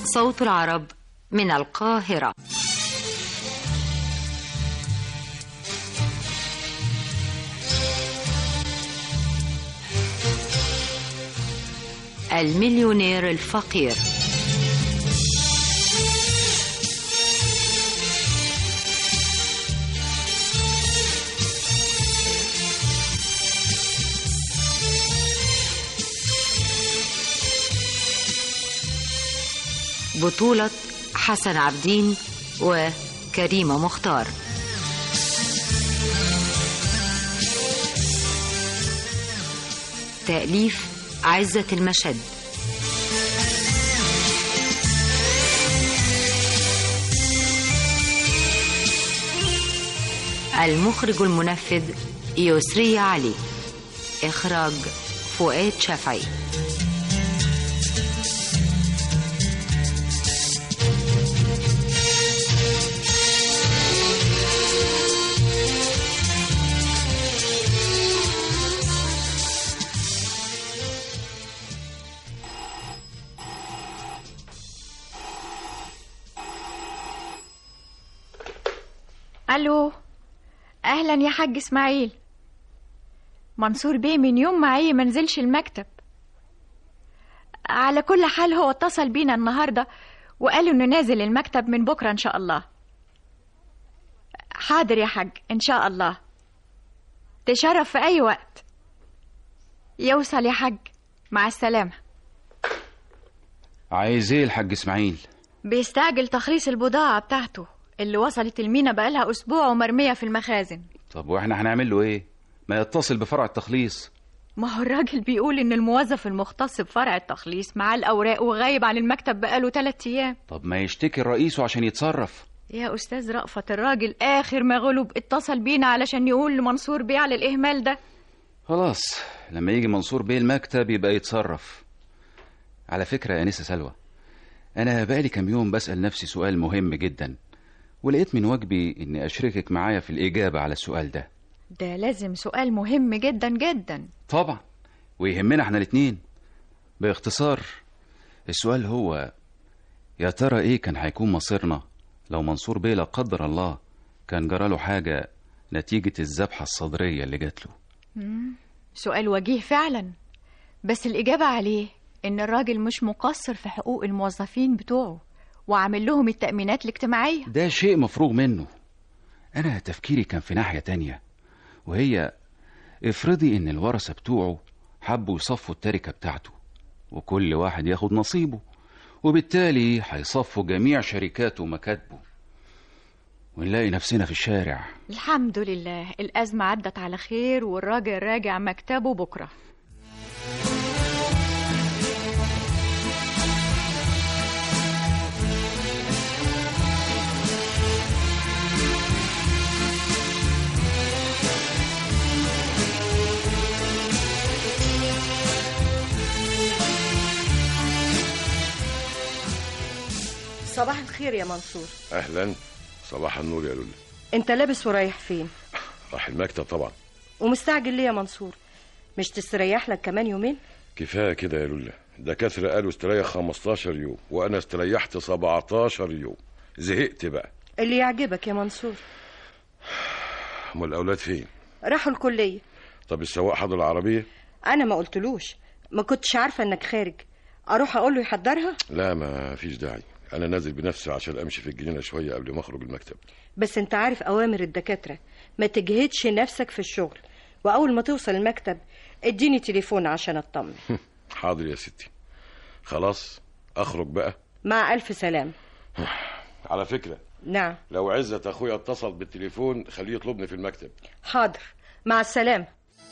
صوت العرب من القاهرة المليونير الفقير بطولة حسن عبدين وكريمة مختار تأليف عزة المشد المخرج المنفذ يسري علي إخراج فؤاد شفعي الو اهلا يا حاج اسماعيل منصور بيه من يوم معي ما نزلش المكتب على كل حال هو اتصل بينا النهارده وقال انه نازل المكتب من بكره ان شاء الله حاضر يا حاج ان شاء الله تشرف في اي وقت يوصل يا حاج مع السلامه عايز ايه الحاج اسماعيل بيستعجل تخليص البضاعه بتاعته اللي وصلت المينا بقالها اسبوع ومرميه في المخازن طب واحنا هنعمل له ايه ما يتصل بفرع التخليص ما هو الراجل بيقول ان الموظف المختص بفرع التخليص معاه الاوراق وغايب عن المكتب بقاله ثلاثة ايام طب ما يشتكي رئيسه عشان يتصرف يا استاذ رأفت الراجل اخر ما غلب اتصل بينا علشان يقول لمنصور بيه على الاهمال ده خلاص لما يجي منصور بيه المكتب يبقى يتصرف على فكرة يا أنسة سلوى أنا بقالي كام يوم بسأل نفسي سؤال مهم جدا ولقيت من واجبي إني أشركك معايا في الإجابة على السؤال ده ده لازم سؤال مهم جدا جدا طبعا ويهمنا احنا الاتنين باختصار السؤال هو يا ترى ايه كان هيكون مصيرنا لو منصور بيه لا قدر الله كان جراله حاجة نتيجة الذبحة الصدرية اللي جات له سؤال وجيه فعلا بس الإجابة عليه إن الراجل مش مقصر في حقوق الموظفين بتوعه وعامل لهم التأمينات الاجتماعية ده شيء مفروغ منه أنا تفكيري كان في ناحية تانية وهي افرضي إن الورثة بتوعه حبوا يصفوا التركة بتاعته وكل واحد ياخد نصيبه وبالتالي هيصفوا جميع شركاته ومكاتبه ونلاقي نفسنا في الشارع الحمد لله الأزمة عدت على خير والراجل راجع مكتبه بكرة صباح الخير يا منصور اهلا صباح النور يا لولا انت لابس ورايح فين راح المكتب طبعا ومستعجل ليه يا منصور مش تستريح لك كمان يومين كفايه كده يا لولا الدكاتره قالوا استريح 15 يوم وانا استريحت 17 يوم زهقت بقى اللي يعجبك يا منصور امال الاولاد فين راحوا الكلية طب السواق حضر العربيه انا ما قلتلوش ما كنتش عارفة انك خارج اروح اقول له يحضرها لا ما فيش داعي انا نازل بنفسي عشان امشي في الجنينه شويه قبل ما اخرج المكتب بس انت عارف اوامر الدكاترة ما تجهدش نفسك في الشغل واول ما توصل المكتب اديني تليفون عشان اطمن حاضر يا ستي خلاص اخرج بقى مع الف سلام على فكره نعم لو عزت اخويا اتصل بالتليفون خليه يطلبني في المكتب حاضر مع السلامة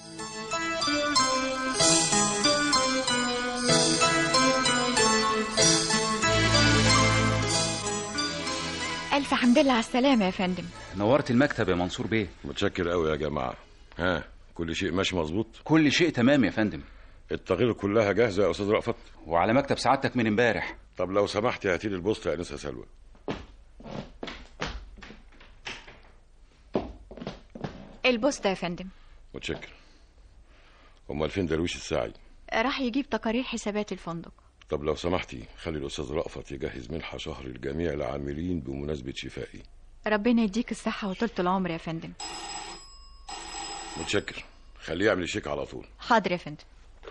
ألف حمد لله على السلامة يا فندم نورت المكتب يا منصور بيه متشكر قوي يا جماعه ها كل شيء ماشي مظبوط كل شيء تمام يا فندم التغيير كلها جاهزه يا استاذ رأفت وعلى مكتب سعادتك من امبارح طب لو سمحت هاتي لي البوسطه يا انسه سلوى البوسطة يا فندم متشكر امال فين درويش الساعي راح يجيب تقارير حسابات الفندق طب لو سمحتي خلي الاستاذ رأفت يجهز منحه شهر لجميع العاملين بمناسبه شفائي ربنا يديك الصحة وطولة العمر يا فندم متشكر خليه يعمل شيك على طول حاضر يا فندم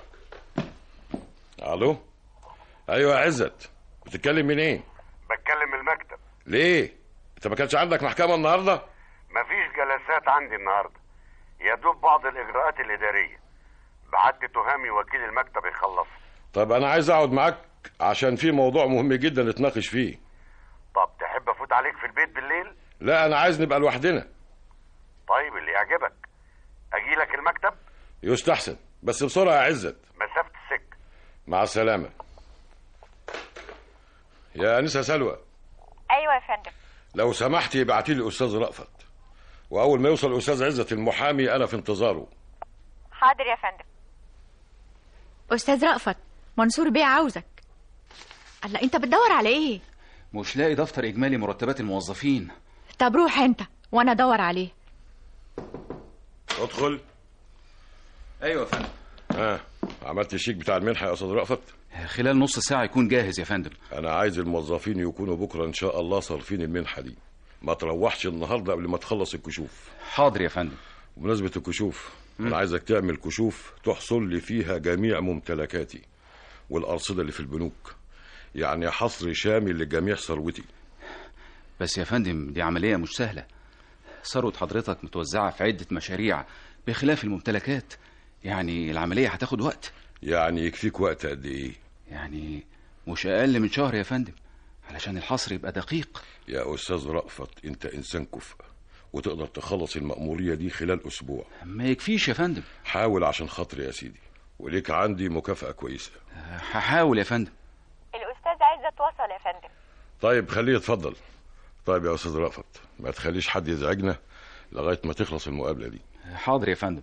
الو ايوه يا عزت بتتكلم من ايه بتكلم من المكتب ليه انت ما كانش عندك محكمه النهارده مفيش جلسات عندي النهارده يا دوب بعض الاجراءات الاداريه بعت تهامي وكيل المكتب يخلص طب انا عايز اقعد معاك عشان في موضوع مهم جدا نتناقش فيه طب تحب افوت عليك في البيت بالليل لا انا عايز نبقى لوحدنا طيب اللي يعجبك اجي لك المكتب يستحسن بس بسرعه يا عزت مسافه السكه مع السلامه يا انسه سلوى أيوة يا فندم لو سمحتي ابعتي لي الاستاذ رأفت واول ما يوصل الاستاذ عزت المحامي انا في انتظاره حاضر يا فندم أستاذ رأفت منصور بيه عاوزك الله أنت بتدور على إيه؟ مش لاقي دفتر اجمالي مرتبات الموظفين طب روح أنت وأنا أدور عليه ادخل ايوه يا فندم ها عملت الشيك بتاع المنحه يا استاذ رأفت خلال نص ساعه يكون جاهز يا فندم انا عايز الموظفين يكونوا بكره ان شاء الله صارفين المنحه دي ما تروحش النهارده قبل ما تخلص الكشوف حاضر يا فندم بمناسبه الكشوف انا عايزك تعمل كشوف تحصل لي فيها جميع ممتلكاتي والارصده اللي في البنوك يعني حصر شامل لجميع ثروتي بس يا فندم دي عمليه مش سهله ثروه حضرتك متوزعه في عده مشاريع بخلاف الممتلكات يعني العمليه هتاخد وقت يعني يكفيك وقت قد ايه يعني مش اقل من شهر يا فندم علشان الحصر يبقى دقيق يا استاذ رأفت انت انسان كفء وتقدر تخلص المأمورية دي خلال أسبوع ما يكفيش يا فندم حاول عشان خاطري يا سيدي وليك عندي مكافأة كويسة هحاول يا فندم الأستاذ عايزة توصل يا فندم طيب خليه يتفضل طيب يا أستاذ رأفت ما تخليش حد يزعجنا لغاية ما تخلص المقابلة دي حاضر يا فندم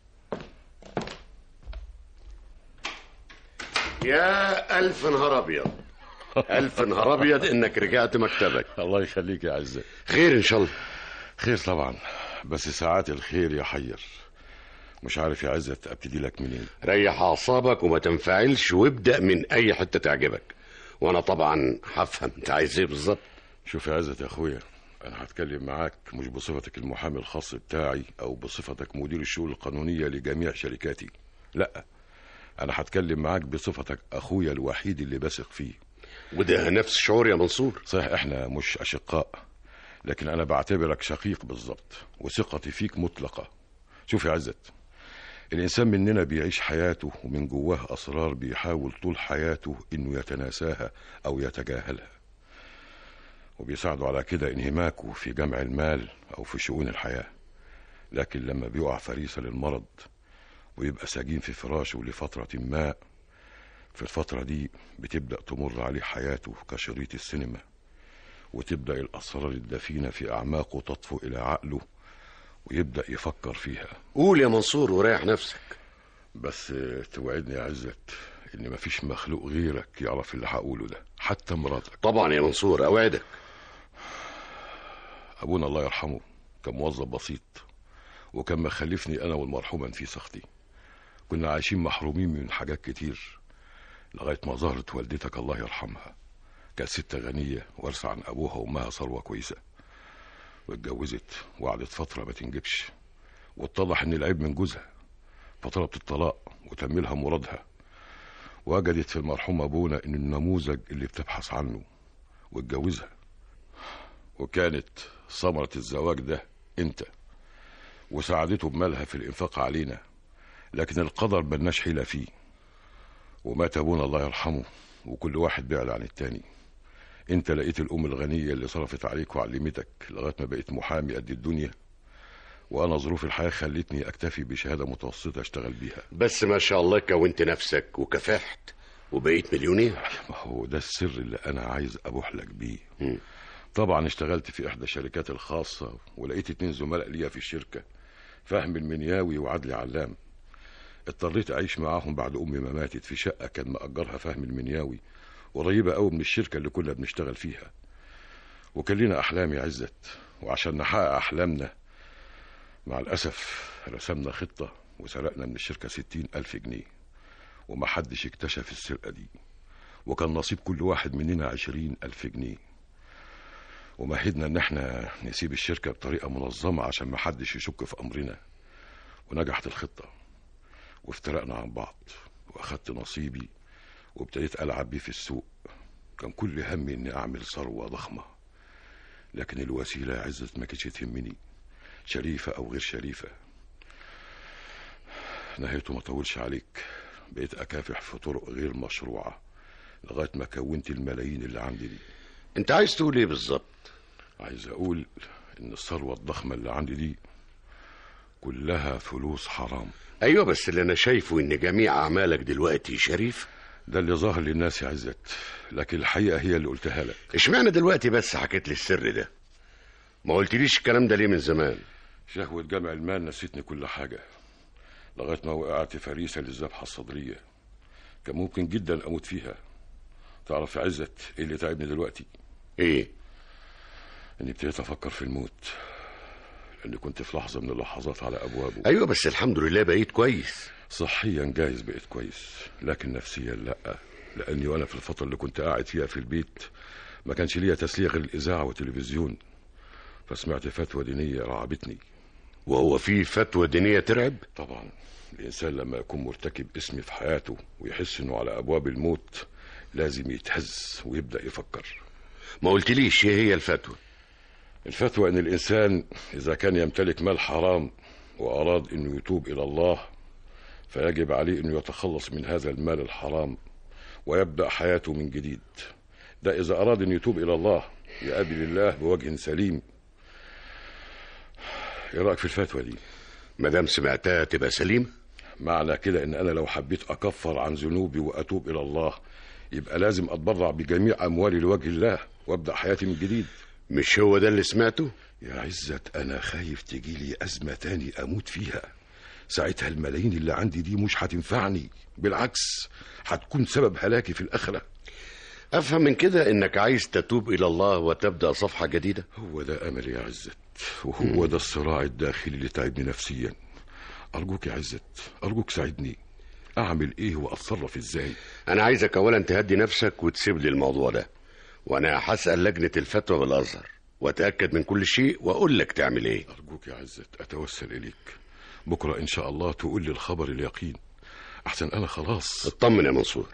يا ألف نهار أبيض ألف نهار أبيض إنك رجعت مكتبك الله يخليك يا عزة خير إن شاء الله خير طبعا بس ساعات الخير يحير مش عارف يا عزة ابتدي لك منين ريح أعصابك وما تنفعلش وابدأ من أي حتة تعجبك وأنا طبعا هفهم أنت عايز إيه بالظبط شوف يا عزة يا أخويا أنا هتكلم معاك مش بصفتك المحامي الخاص بتاعي أو بصفتك مدير الشؤون القانونية لجميع شركاتي لا أنا هتكلم معاك بصفتك أخويا الوحيد اللي بثق فيه وده نفس شعور يا منصور صحيح إحنا مش أشقاء لكن أنا بعتبرك شقيق بالظبط وثقتي فيك مطلقة شوف يا عزت الإنسان مننا بيعيش حياته ومن جواه أسرار بيحاول طول حياته إنه يتناساها أو يتجاهلها وبيساعده على كده انهماكه في جمع المال أو في شؤون الحياة لكن لما بيقع فريسة للمرض ويبقى سجين في فراشه لفترة ما في الفترة دي بتبدأ تمر عليه حياته كشريط السينما وتبدأ الأسرار الدفينة في أعماقه تطفو إلى عقله ويبدأ يفكر فيها قول يا منصور وريح نفسك بس توعدني يا عزت إن مفيش مخلوق غيرك يعرف اللي هقوله ده حتى مراتك طبعا يا منصور أوعدك أبونا الله يرحمه كان موظف بسيط وكان مخلفني أنا والمرحومة نفيس أختي كنا عايشين محرومين من حاجات كتير لغاية ما ظهرت والدتك الله يرحمها كانت ست غنية وارثة عن أبوها وأمها ثروة كويسة واتجوزت وقعدت فترة ما تنجبش واتضح إن العيب من جوزها فطلبت الطلاق وتملها مرادها وجدت في المرحوم أبونا إن النموذج اللي بتبحث عنه واتجوزها وكانت ثمرة الزواج ده أنت وساعدته بمالها في الإنفاق علينا لكن القدر ملناش حيلة فيه ومات أبونا الله يرحمه وكل واحد بعد عن التاني انت لقيت الام الغنية اللي صرفت عليك وعلمتك لغاية ما بقيت محامي قد الدنيا وانا ظروف الحياة خلتني اكتفي بشهادة متوسطة اشتغل بيها بس ما شاء الله كونت نفسك وكفحت وبقيت مليونير ما هو ده السر اللي انا عايز ابوح لك بيه مم. طبعا اشتغلت في احدى الشركات الخاصة ولقيت اتنين زملاء ليا في الشركة فهم المنياوي وعدلي علام اضطريت اعيش معاهم بعد امي ما ماتت في شقة كان مأجرها فهم المنياوي قريبة قوي من الشركة اللي كنا بنشتغل فيها وكان لنا أحلام يا عزت وعشان نحقق أحلامنا مع الأسف رسمنا خطة وسرقنا من الشركة ستين ألف جنيه ومحدش اكتشف السرقة دي وكان نصيب كل واحد مننا عشرين ألف جنيه ومهدنا إن احنا نسيب الشركة بطريقة منظمة عشان محدش يشك في أمرنا ونجحت الخطة وافترقنا عن بعض وأخدت نصيبي وابتديت ألعب بيه في السوق كان كل همي إني أعمل ثروة ضخمة لكن الوسيلة عزت ما كانتش تهمني شريفة أو غير شريفة نهايته ما طولش عليك بقيت أكافح في طرق غير مشروعة لغاية ما كونت الملايين اللي عندي دي انت عايز تقول ايه بالظبط عايز أقول إن الثروة الضخمة اللي عندي دي كلها فلوس حرام ايوه بس اللي انا شايفه ان جميع اعمالك دلوقتي شريف ده اللي ظاهر للناس يا عزت لكن الحقيقة هي اللي قلتها لك اشمعنى دلوقتي بس حكيت لي السر ده ما قلتليش الكلام ده ليه من زمان شهوة جمع المال نسيتني كل حاجة لغاية ما وقعت فريسة للذبحة الصدرية كان ممكن جدا أموت فيها تعرف يا عزت إيه اللي تعبني دلوقتي ايه إني ابتديت أفكر في الموت لأني كنت في لحظة من اللحظات على أبوابه ايوه بس الحمد لله بقيت كويس صحيا جايز بقيت كويس لكن نفسيا لا لاني وانا في الفتره اللي كنت قاعد فيها في البيت ما كانش ليا تسليه غير الاذاعه والتلفزيون فسمعت فتوى دينيه رعبتني وهو في فتوى دينيه ترعب طبعا الانسان لما يكون مرتكب اسم في حياته ويحس انه على ابواب الموت لازم يتهز ويبدا يفكر ما قلتليش ايه هي الفتوى الفتوى ان الانسان اذا كان يمتلك مال حرام واراد انه يتوب الى الله فيجب عليه انه يتخلص من هذا المال الحرام ويبدا حياته من جديد ده اذا اراد ان يتوب الى الله يقابل الله بوجه سليم ايه رايك في الفتوى دي ما دام سمعتها تبقى سليم معنى كده ان انا لو حبيت اكفر عن ذنوبي واتوب الى الله يبقى لازم اتبرع بجميع اموالي لوجه الله وابدا حياتي من جديد مش هو ده اللي سمعته يا عزت انا خايف تجيلي ازمه تاني اموت فيها ساعتها الملايين اللي عندي دي مش هتنفعني بالعكس هتكون سبب هلاكي في الاخره افهم من كده انك عايز تتوب الى الله وتبدا صفحه جديده هو ده املي يا عزت وهو ده الصراع الداخلي اللي تعبني نفسيا ارجوك يا عزت ارجوك ساعدني اعمل ايه واتصرف ازاي انا عايزك اولا تهدي نفسك وتسيب لي الموضوع ده وانا هسال لجنه الفتوى بالازهر واتاكد من كل شيء واقول لك تعمل ايه ارجوك يا عزت اتوسل اليك بكره ان شاء الله تقول لي الخبر اليقين احسن انا خلاص اطمن يا منصور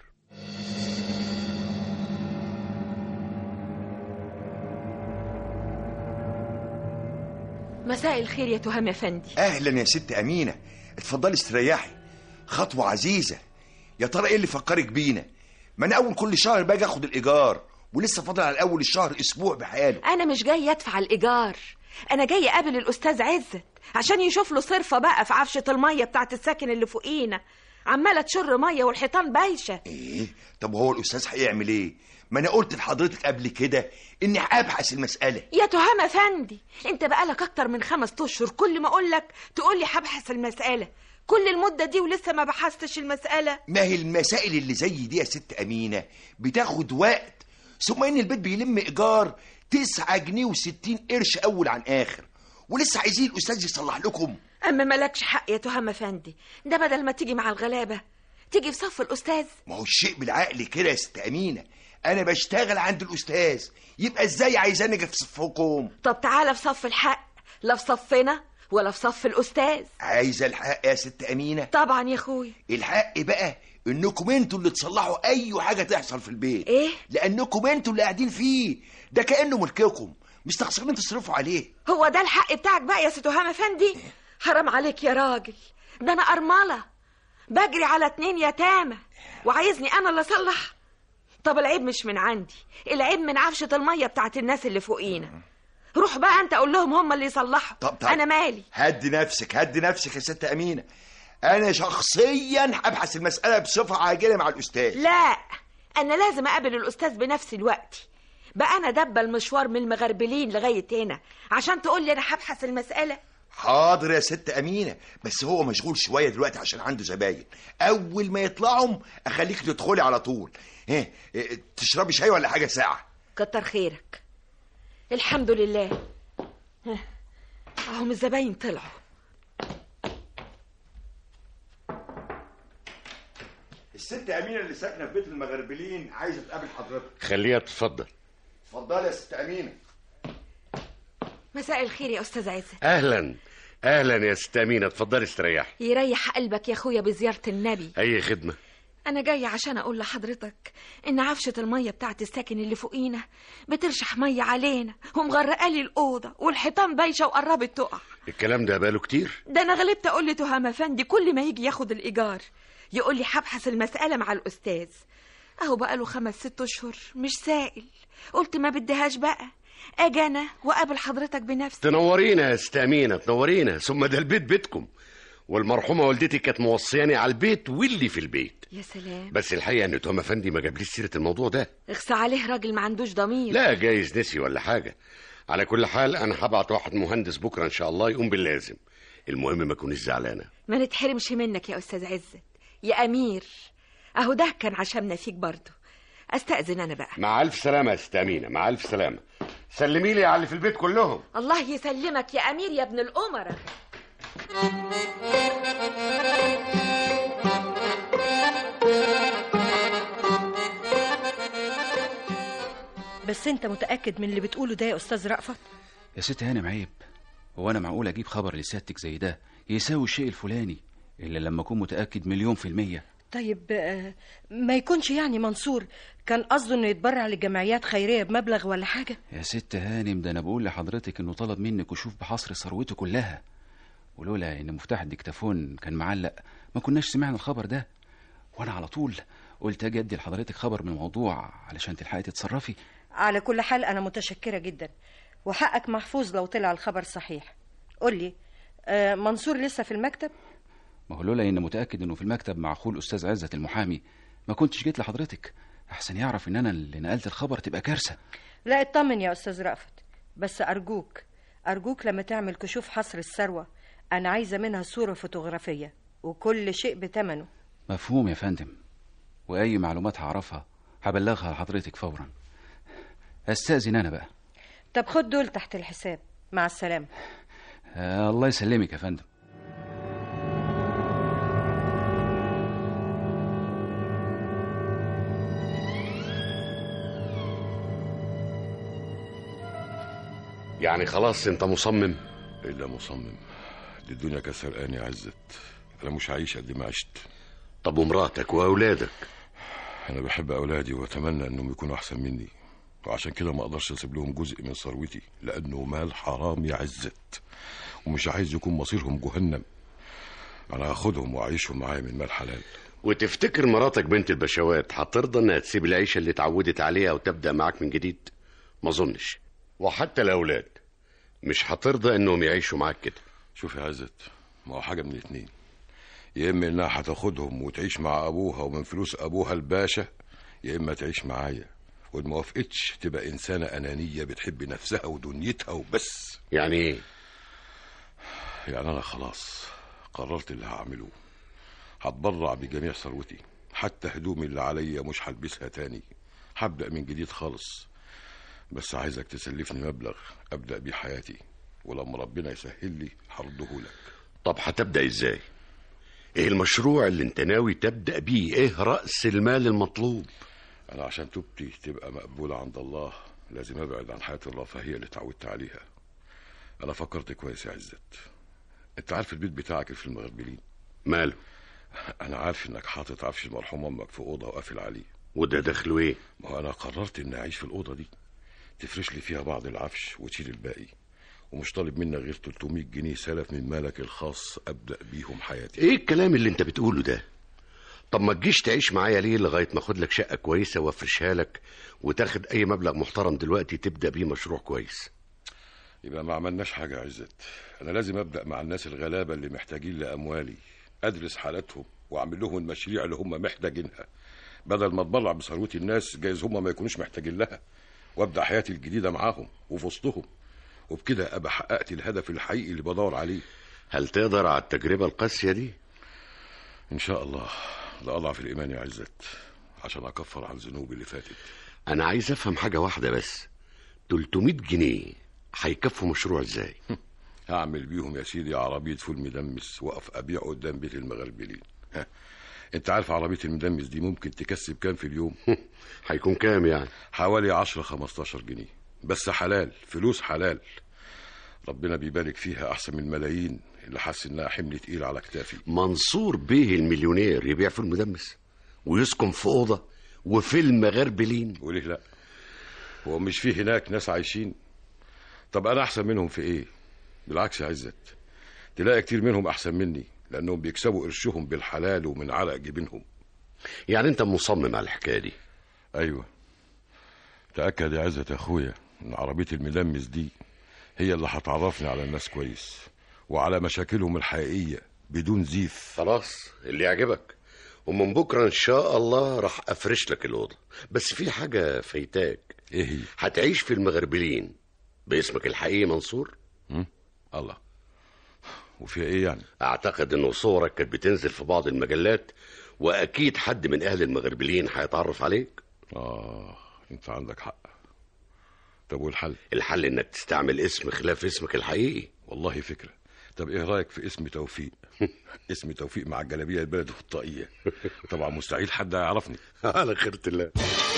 مساء الخير يا تهام افندي اهلا يا ست امينه اتفضلي استريحي خطوه عزيزه يا ترى ايه اللي فكرك بينا ما انا اول كل شهر باجي اخد الايجار ولسه فاضل على اول الشهر اسبوع بحاله انا مش جاي ادفع الايجار انا جاي اقابل الاستاذ عزت عشان يشوف له صرفه بقى في عفشه الميه بتاعت الساكن اللي فوقينا عماله تشر ميه والحيطان بايشه ايه طب هو الاستاذ هيعمل ايه ما انا قلت لحضرتك قبل كده اني هبحث المساله يا تهام افندي انت بقالك اكتر من خمس اشهر كل ما اقول لك تقول لي هبحث المساله كل المده دي ولسه ما بحثتش المساله ما هي المسائل اللي زي دي يا ست امينه بتاخد وقت ثم ان البيت بيلم ايجار تسعة جنيه وستين قرش اول عن اخر ولسه عايزين الاستاذ يصلح لكم اما مالكش حق يا تهام افندي ده بدل ما تيجي مع الغلابه تيجي في صف الاستاذ ما هو الشيء بالعقل كده يا ست امينه انا بشتغل عند الاستاذ يبقى ازاي عايزاني اجي في صفكم طب تعالى في صف الحق لا في صفنا ولا في صف الاستاذ عايزه الحق يا ست امينه طبعا يا اخويا الحق بقى انكم انتوا اللي تصلحوا اي حاجه تحصل في البيت ايه لانكم انتوا اللي قاعدين فيه ده كانه ملككم مستخسرين تصرفوا عليه هو ده الحق بتاعك بقى يا ست تهام افندي حرام عليك يا راجل ده انا ارمله بجري على اتنين يتامى وعايزني انا اللي اصلح طب العيب مش من عندي العيب من عفشه الميه بتاعت الناس اللي فوقينا روح بقى انت قول لهم هم اللي يصلحوا طب طب انا مالي هدي نفسك هدي نفسك يا ست امينه انا شخصيا هبحث المساله بصفه عاجله مع الاستاذ لا انا لازم اقابل الاستاذ بنفسي دلوقتي بقى انا دبه المشوار من المغربلين لغايه هنا عشان تقول لي انا هبحث المساله حاضر يا ست امينه بس هو مشغول شويه دلوقتي عشان عنده زباين اول ما يطلعهم اخليك تدخلي على طول ايه إيه، تشربي شاي ولا حاجه ساعه كتر خيرك الحمد لله ها، اهم الزباين طلعوا الست امينه اللي ساكنه في بيت المغربلين عايزه تقابل حضرتك خليها تتفضل اتفضلي يا ست امينه مساء الخير يا استاذ عزت اهلا اهلا يا ست امينه اتفضلي استريحي يريح قلبك يا اخويا بزياره النبي اي خدمه انا جايه عشان اقول لحضرتك ان عفشه الميه بتاعت الساكن اللي فوقينا بترشح ميه علينا ومغرقالي الاوضه والحيطان بايشه وقربت تقع الكلام ده بقاله كتير ده انا غلبت اقول لتهام افندي كل ما يجي ياخد الايجار يقول لي هبحث المساله مع الاستاذ اهو بقاله خمس ست اشهر مش سائل قلت ما بديهاش بقى اجي انا واقابل حضرتك بنفسي تنورينا يا ست امينه تنورينا ثم ده البيت بيتكم والمرحومه والدتي كانت موصياني على البيت واللي في البيت يا سلام بس الحقيقه ان توم افندي ما جابليش سيره الموضوع ده اخسى عليه راجل ما عندوش ضمير لا جايز نسي ولا حاجه على كل حال انا هبعت واحد مهندس بكره ان شاء الله يقوم باللازم المهم ما تكونيش زعلانه ما نتحرمش منك يا استاذ عزت يا امير اهو ده كان عشمنا فيك برضه استاذن انا بقى مع الف سلامه يا ست امينه مع الف سلامه سلمي لي على اللي في البيت كلهم الله يسلمك يا امير يا ابن الامراء بس انت متاكد من اللي بتقوله ده يا استاذ رأفت يا ست هانم عيب هو انا معقول اجيب خبر لسيادتك زي ده يساوي الشيء الفلاني الا لما اكون متاكد مليون في الميه طيب آه، ما يكونش يعني منصور كان قصده انه يتبرع لجمعيات خيريه بمبلغ ولا حاجه يا ست هانم ده انا بقول لحضرتك انه طلب منك وشوف بحصر ثروته كلها ولولا ان مفتاح الديكتافون كان معلق ما كناش سمعنا الخبر ده وانا على طول قلت اجي ادي لحضرتك خبر من الموضوع علشان تلحقي تتصرفي على كل حال انا متشكره جدا وحقك محفوظ لو طلع الخبر صحيح قول لي آه، منصور لسه في المكتب ما هو لولا ان متاكد انه في المكتب مع اخوه الاستاذ عزت المحامي ما كنتش جيت لحضرتك احسن يعرف ان انا اللي نقلت الخبر تبقى كارثه لا اطمن يا استاذ رأفت بس ارجوك ارجوك لما تعمل كشوف حصر الثروه انا عايزه منها صوره فوتوغرافيه وكل شيء بثمنه مفهوم يا فندم واي معلومات هعرفها هبلغها لحضرتك فورا استاذن انا بقى طب خد دول تحت الحساب مع السلامه آه الله يسلمك يا فندم يعني خلاص انت مصمم الا مصمم دي الدنيا كانت سرقاني يا عزت انا مش عايش قد ما عشت طب ومراتك واولادك انا بحب اولادي واتمنى انهم يكونوا احسن مني وعشان كده ما اقدرش اسيب لهم جزء من ثروتي لانه مال حرام يا عزت ومش عايز يكون مصيرهم جهنم انا هاخدهم واعيشهم معايا من مال حلال وتفتكر مراتك بنت البشوات هترضى انها تسيب العيشه اللي اتعودت عليها وتبدا معاك من جديد ما اظنش وحتى الاولاد مش هترضى انهم يعيشوا معاك كده شوف يا عزت ما هو حاجه من الاتنين يا اما انها هتاخدهم وتعيش مع ابوها ومن فلوس ابوها الباشا يا اما تعيش معايا وإن ما وافقتش تبقى انسانه انانيه بتحب نفسها ودنيتها وبس يعني ايه يعني انا خلاص قررت اللي هعمله هتبرع بجميع ثروتي حتى هدومي اللي عليا مش هلبسها تاني هبدا من جديد خالص بس عايزك تسلفني مبلغ ابدا بيه حياتي ولما ربنا يسهل لي هرده لك طب هتبدا ازاي ايه المشروع اللي انت ناوي تبدا بيه ايه راس المال المطلوب انا عشان توبتي تبقى مقبوله عند الله لازم ابعد عن حياه الرفاهيه اللي اتعودت عليها انا فكرت كويس يا عزت انت عارف البيت بتاعك اللي في المغربلين ماله انا عارف انك حاطط عفش المرحوم امك في اوضه وقافل عليه وده دخله ايه ما هو انا قررت اني اعيش في الاوضه دي تفرش لي فيها بعض العفش وتشيل الباقي ومش طالب منك غير 300 جنيه سلف من مالك الخاص ابدا بيهم حياتي ايه الكلام اللي انت بتقوله ده طب ما تجيش تعيش معايا ليه لغايه ما اخد لك شقه كويسه وافرشها لك وتاخد اي مبلغ محترم دلوقتي تبدا بيه مشروع كويس يبقى ما عملناش حاجه يا عزت انا لازم ابدا مع الناس الغلابه اللي محتاجين لاموالي ادرس حالاتهم واعمل لهم المشاريع اللي هم محتاجينها بدل ما اتبرع بثروه الناس جايز هم ما يكونوش محتاجين لها وابدا حياتي الجديده معاهم وفي وسطهم وبكده ابقى حققت الهدف الحقيقي اللي بدور عليه هل تقدر على التجربه القاسيه دي ان شاء الله ده اضعف الايمان يا عزت عشان اكفر عن ذنوبي اللي فاتت انا عايز افهم حاجه واحده بس 300 جنيه هيكفوا مشروع ازاي هعمل بيهم يا سيدي عربية فول مدمس واقف ابيع قدام بيت المغربلين ها، انت عارف عربيه المدمس دي ممكن تكسب كام في اليوم هيكون كام يعني حوالي 10 15 جنيه بس حلال فلوس حلال ربنا بيبارك فيها احسن من الملايين اللي حاسس انها حمل تقيل على كتافي منصور بيه المليونير يبيع في المدمس ويسكن في اوضه وفيلم غربلين وليه لا هو مش فيه هناك ناس عايشين طب انا احسن منهم في ايه بالعكس يا عزت تلاقي كتير منهم احسن مني لانهم بيكسبوا قرشهم بالحلال ومن عرق جبينهم يعني انت مصمم على الحكايه دي ايوه تاكد يا عزت يا اخويا ان عربيه الملمس دي هي اللي هتعرفني على الناس كويس وعلى مشاكلهم الحقيقيه بدون زيف خلاص اللي يعجبك ومن بكره ان شاء الله راح افرش لك الاوضه بس في حاجه فايتاك ايه هي هتعيش في المغربلين باسمك الحقيقي منصور م? الله وفيها ايه يعني اعتقد انه صورك كانت بتنزل في بعض المجلات واكيد حد من اهل المغربلين هيتعرف عليك اه انت عندك حق طب والحل الحل انك تستعمل اسم خلاف اسمك الحقيقي والله فكره طب ايه رايك في اسم توفيق اسم توفيق مع الجلابيه البلد والطاقيه طبعا مستحيل حد هيعرفني على خيرة الله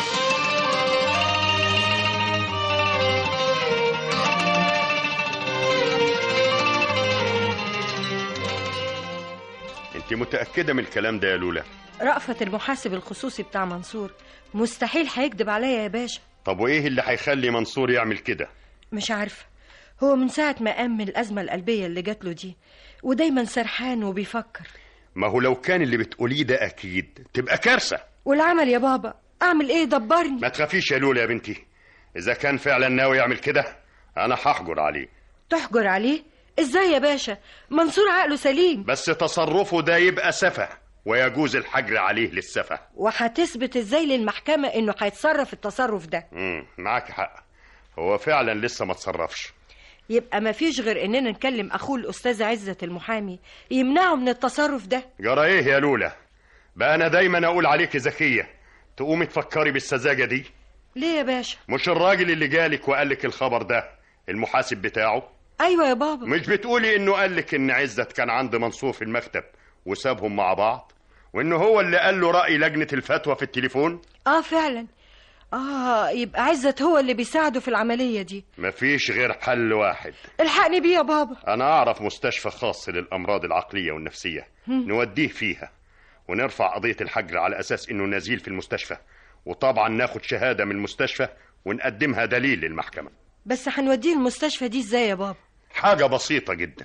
انت متأكدة من الكلام ده يا لولا رأفت المحاسب الخصوصي بتاع منصور مستحيل هيكذب عليا يا باشا طب وايه اللي هيخلي منصور يعمل كده مش عارفة هو من ساعة ما قام من الأزمة القلبية اللي جات له دي ودايما سرحان وبيفكر ما هو لو كان اللي بتقوليه ده اكيد تبقى كارثة والعمل يا بابا أعمل إيه دبرني ما تخافيش يا لولا يا بنتي اذا كان فعلا ناوي يعمل كده انا هحجر عليه تحجر عليه إزاي يا باشا منصور عقله سليم بس تصرفه ده يبقى سفه ويجوز الحجر عليه للسفه وهتثبت إزاي للمحكمة إنه هيتصرف التصرف ده امم معاك حق هو فعلا لسه ما تصرفش يبقى مفيش غير إننا نكلم أخوه الأستاذ عزت المحامي يمنعه من التصرف ده جرى ايه يا لولا بقى انا دايما اقول عليك ذكيه تقومي تفكري بالسذاجه دي ليه يا باشا مش الراجل اللي جالك وقالك الخبر ده المحاسب بتاعه أيوة يا بابا مش بتقولي انه قالك ان عزت كان عند منصور في المكتب وسابهم مع بعض وانه هو اللي قال له رأي لجنة الفتوى في التليفون آه فعلا آه يبقى عزت هو اللي بيساعده في العملية دي مفيش غير حل واحد الحقني بيه يا بابا انا اعرف مستشفى خاص للامراض العقلية والنفسية نوديه فيها ونرفع قضية الحجر على اساس انه نزيل في المستشفى وطبعا ناخد شهادة من المستشفى ونقدمها دليل للمحكمة بس هنوديه المستشفى دي ازاي يا بابا حاجة بسيطة جدا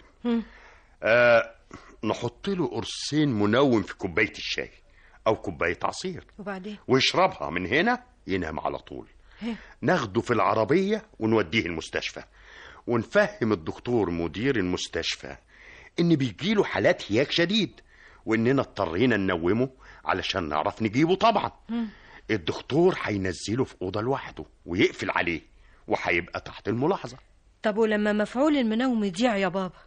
آه نحط له قرصين منوم في كوباية الشاي أو كوباية عصير وبعدين ويشربها من هنا ينام على طول ناخده في العربية ونوديه المستشفى ونفهم الدكتور مدير المستشفى إن بيجيله حالات هياك شديد وإننا اضطرينا ننومه علشان نعرف نجيبه طبعا الدكتور هينزله في أوضة لوحده ويقفل عليه وهيبقى تحت الملاحظة طب ولما مفعول المنوم يضيع يا بابا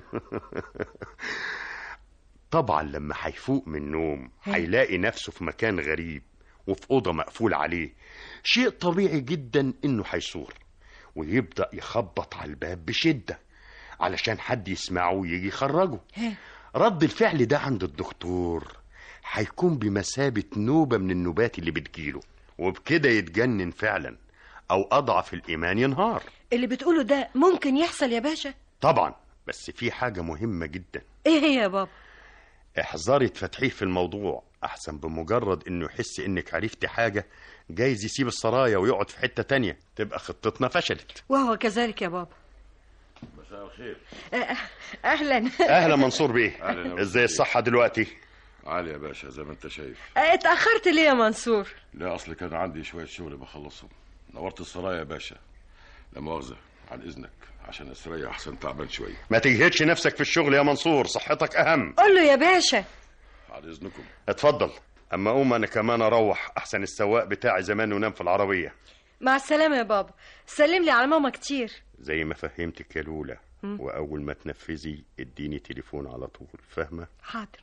طبعا لما هيفوق من النوم هيلاقي نفسه في مكان غريب وفي أوضة مقفول عليه شيء طبيعي جدا إنه هيصور ويبدأ يخبط على الباب بشدة علشان حد يسمعه ويجي يخرجه رد الفعل ده عند الدكتور هيكون بمثابة نوبة من النوبات اللي بتجيله وبكده يتجنن فعلا أو أضعف الإيمان ينهار اللي بتقوله ده ممكن يحصل يا باشا طبعا بس في حاجة مهمة جدا ايه هي يا بابا احذري تفتحيه في الموضوع أحسن بمجرد إنه يحس إنك عرفتي حاجة جايز يسيب السرايا ويقعد في حتة تانية تبقى خطتنا فشلت وهو كذلك يا بابا مساء الخير آه، اهلا أهلا منصور بيه أهلا إزاي الصحة دلوقتي عالي يا باشا زي ما انت شايف آه، اتأخرت ليه يا منصور لا اصل كان عندي شويه شغل بخلصهم نورت السرايا يا باشا لا مؤاخذه عن اذنك عشان استريح احسن تعبان شويه ما تجهدش نفسك في الشغل يا منصور صحتك أهم قول له يا باشا عن اذنكم اتفضل أما أقوم أنا كمان أروح أحسن السواق بتاعي زمان ونام في العربية مع السلامة يا بابا سلم لي على ماما كتير زي ما فهمتك يا لولا وأول ما تنفذي اديني تليفون على طول فاهمة حاضر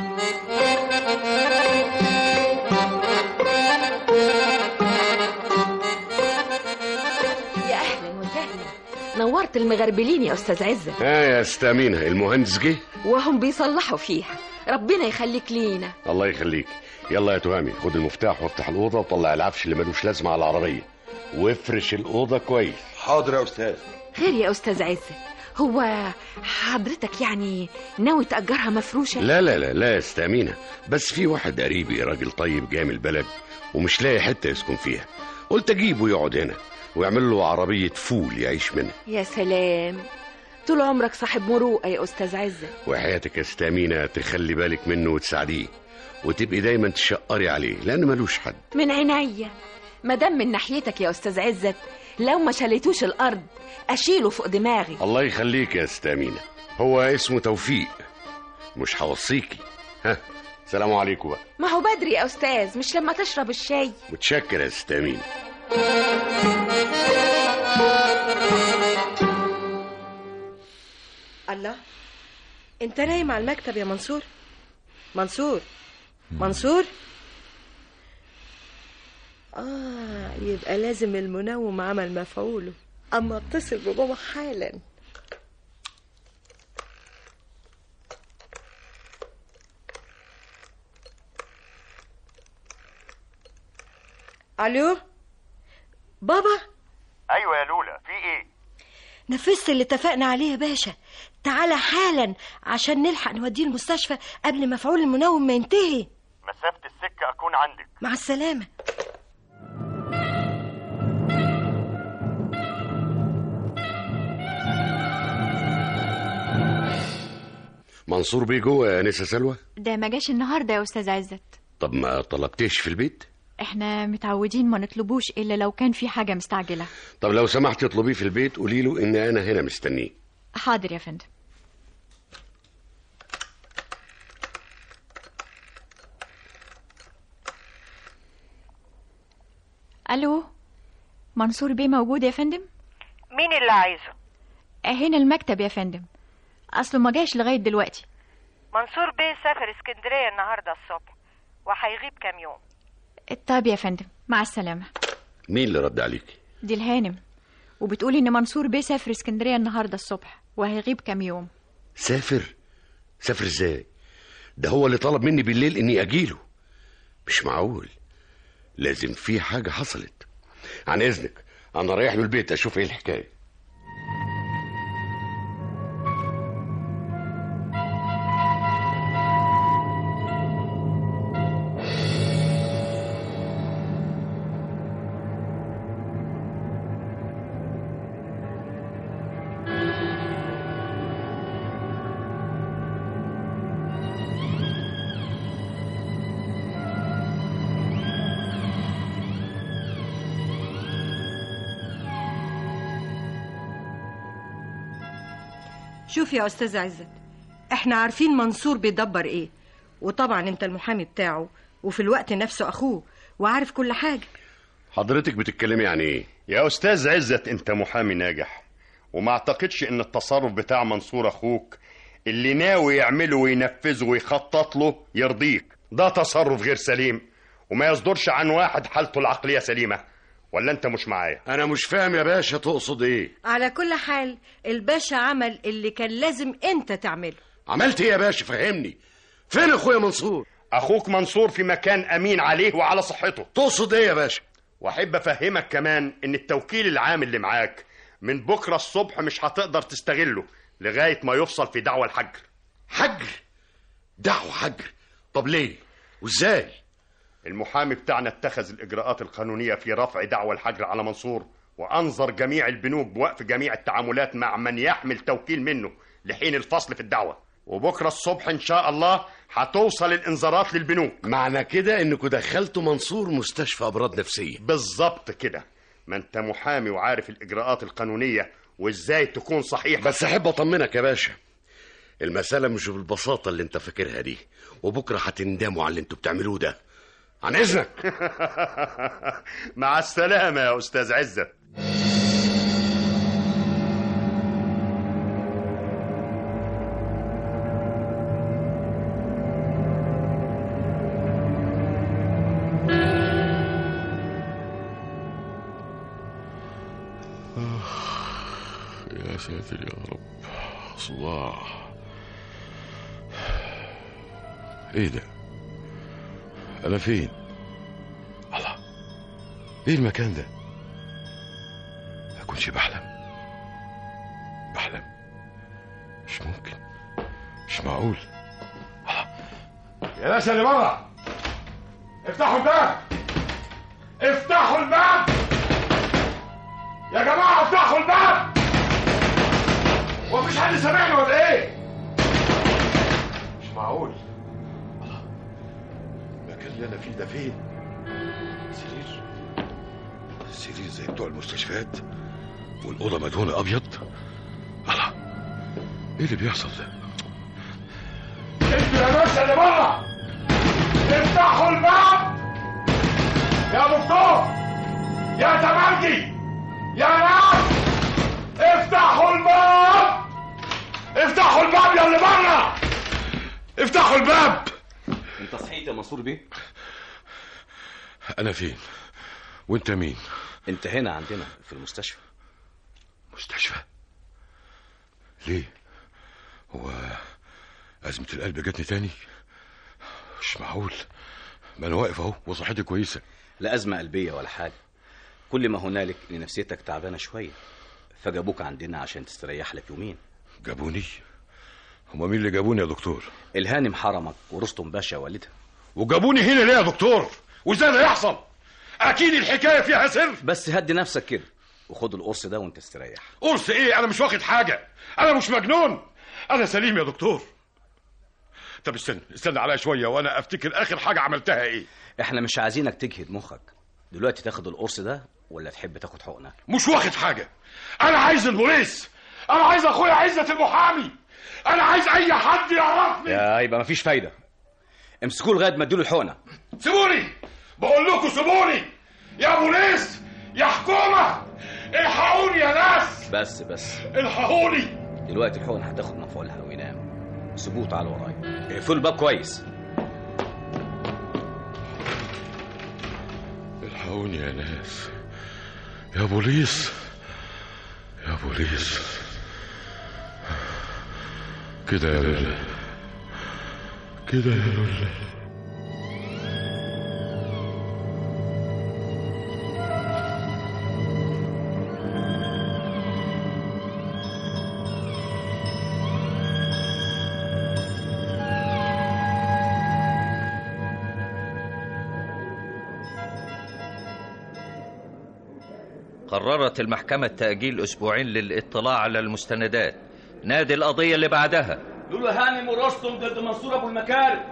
يا اهلا وسهلا نورت المغربلين يا استاذ عزة اه يا استامينة المهندس جه وهم بيصلحوا فيها ربنا يخليك لينا الله يخليك يلا يا تهامي خد المفتاح وافتح الاوضه وطلع العفش اللي ملوش لازمه على العربيه وافرش الاوضه كويس حاضر يا استاذ خير يا استاذ عزت هو حضرتك يعني ناوي تأجرها مفروشة لا لا لا لا يا استامينة بس في واحد قريبي راجل طيب جاي من البلد ومش لاقي حته يسكن فيها قلت اجيبه يقعد هنا ويعمل له عربيه فول يعيش منها يا سلام طول عمرك صاحب مروءة يا أستاذ عزت وحياتك يا استامينة تخلي بالك منه وتساعديه وتبقي دايما تشقري عليه لان ملوش حد من عينيا مادام من ناحيتك يا أستاذ عزت لو ما شليتوش الأرض أشيله فوق دماغي الله يخليك يا استامينة هو اسمه توفيق مش هوصيكي ها سلام عليكم بقى ما هو بدري يا أستاذ مش لما تشرب الشاي متشكر يا استامينة الله انت نايم على المكتب يا منصور منصور منصور اه يبقى لازم المنوم عمل مفعوله اما اتصل ببابا حالا الو بابا ايوه يا لولا في ايه نفذت اللي اتفقنا عليه يا باشا تعالى حالا عشان نلحق نوديه المستشفى قبل مفعول المنوم ما ينتهي مسافه السكه اكون عندك مع السلامه منصور بيه جوه يا نسا سلوى ده ما جاش النهارده يا استاذ عزت طب ما طلبتيش في البيت احنا متعودين ما نطلبوش الا لو كان في حاجه مستعجله طب لو سمحت اطلبيه في البيت قولي له ان انا هنا مستنيه حاضر يا فندم الو منصور بيه موجود يا فندم مين اللي عايزه هنا المكتب يا فندم اصله ما جاش لغايه دلوقتي منصور بيه سافر اسكندريه النهارده الصبح وهيغيب كام يوم طب يا فندم مع السلامه مين اللي رد عليكي دي الهانم وبتقولي ان منصور بيه سافر اسكندريه النهارده الصبح وهيغيب كام يوم سافر سافر ازاي ده هو اللي طلب مني بالليل اني اجيله مش معقول لازم في حاجه حصلت عن اذنك انا رايح له البيت اشوف ايه الحكايه شوف يا استاذ عزت احنا عارفين منصور بيدبر ايه وطبعا انت المحامي بتاعه وفي الوقت نفسه اخوه وعارف كل حاجه حضرتك بتتكلمي عن ايه يا استاذ عزت انت محامي ناجح وما اعتقدش ان التصرف بتاع منصور اخوك اللي ناوي يعمله وينفذه ويخطط له يرضيك ده تصرف غير سليم وما يصدرش عن واحد حالته العقليه سليمه ولا انت مش معايا انا مش فاهم يا باشا تقصد ايه على كل حال الباشا عمل اللي كان لازم انت تعمله عملت ايه يا باشا فهمني فين اخويا منصور اخوك منصور في مكان امين عليه وعلى صحته تقصد ايه يا باشا واحب افهمك كمان ان التوكيل العام اللي معاك من بكره الصبح مش هتقدر تستغله لغايه ما يفصل في دعوى الحجر حجر دعوة حجر طب ليه وازاي المحامي بتاعنا اتخذ الاجراءات القانونيه في رفع دعوى الحجر على منصور وانظر جميع البنوك بوقف جميع التعاملات مع من يحمل توكيل منه لحين الفصل في الدعوه وبكره الصبح ان شاء الله هتوصل الانذارات للبنوك معنى كده انكم دخلتوا منصور مستشفى امراض نفسيه بالظبط كده ما انت محامي وعارف الاجراءات القانونيه وازاي تكون صحيح بس احب اطمنك يا باشا المسألة مش بالبساطة اللي انت فاكرها دي وبكرة هتندموا على اللي انتوا بتعملوه ده عن اذنك مع السلامه يا استاذ عزت يا ساتر يا رب صداع ايه ده انا فين الله ايه المكان ده اكونش بحلم بحلم مش ممكن مش معقول يا ناس اللي بره افتحوا الباب افتحوا الباب يا جماعه افتحوا الباب ومفيش حد سامعني ولا ايه مش معقول المكان اللي انا فيه ده فين سرير سرير زي بتوع المستشفيات والاوضه مدهونه ابيض الله ايه اللي بيحصل ده انتوا يا ناس اللي بره افتحوا الباب يا دكتور يا تمرجي يا ناس افتحوا الباب افتحوا الباب يا اللي بره افتحوا الباب انت صحيت يا منصور بيه انا فين وانت مين انت هنا عندنا في المستشفى مستشفى ليه هو أزمة القلب جاتني تاني مش معقول ما أنا واقف أهو وصحتي كويسة لا أزمة قلبية ولا حاجة كل ما هنالك إن نفسيتك تعبانة شوية فجابوك عندنا عشان تستريح لك يومين جابوني هما مين اللي جابوني يا دكتور الهانم حرمك ورستم باشا والدها وجابوني هنا ليه يا دكتور وازاي ده يحصل اكيد الحكايه فيها سر بس هدي نفسك كده وخد القرص ده وانت استريح قرص ايه انا مش واخد حاجه انا مش مجنون انا سليم يا دكتور طب استنى استنى عليا شويه وانا افتكر اخر حاجه عملتها ايه احنا مش عايزينك تجهد مخك دلوقتي تاخد القرص ده ولا تحب تاخد حقنه مش واخد حاجه انا عايز البوليس انا عايز اخويا عزت المحامي انا عايز اي حد يعرفني يا يبقى مفيش فايده امسكوه لغايه ما اديله الحقنه سيبوني بقول لكم سيبوني يا بوليس يا حكومه الحقوني يا ناس بس بس الحقوني دلوقتي الحقنه هتاخد مفعولها وينام سيبوه تعالوا ورايا اقفلوا الباب كويس الحقوني يا ناس يا بوليس يا بوليس كده يا لولا كده يا لولا قررت المحكمة تأجيل أسبوعين للاطلاع على المستندات نادي القضية اللي بعدها لولو هانم ورستم ضد منصور ابو المكارم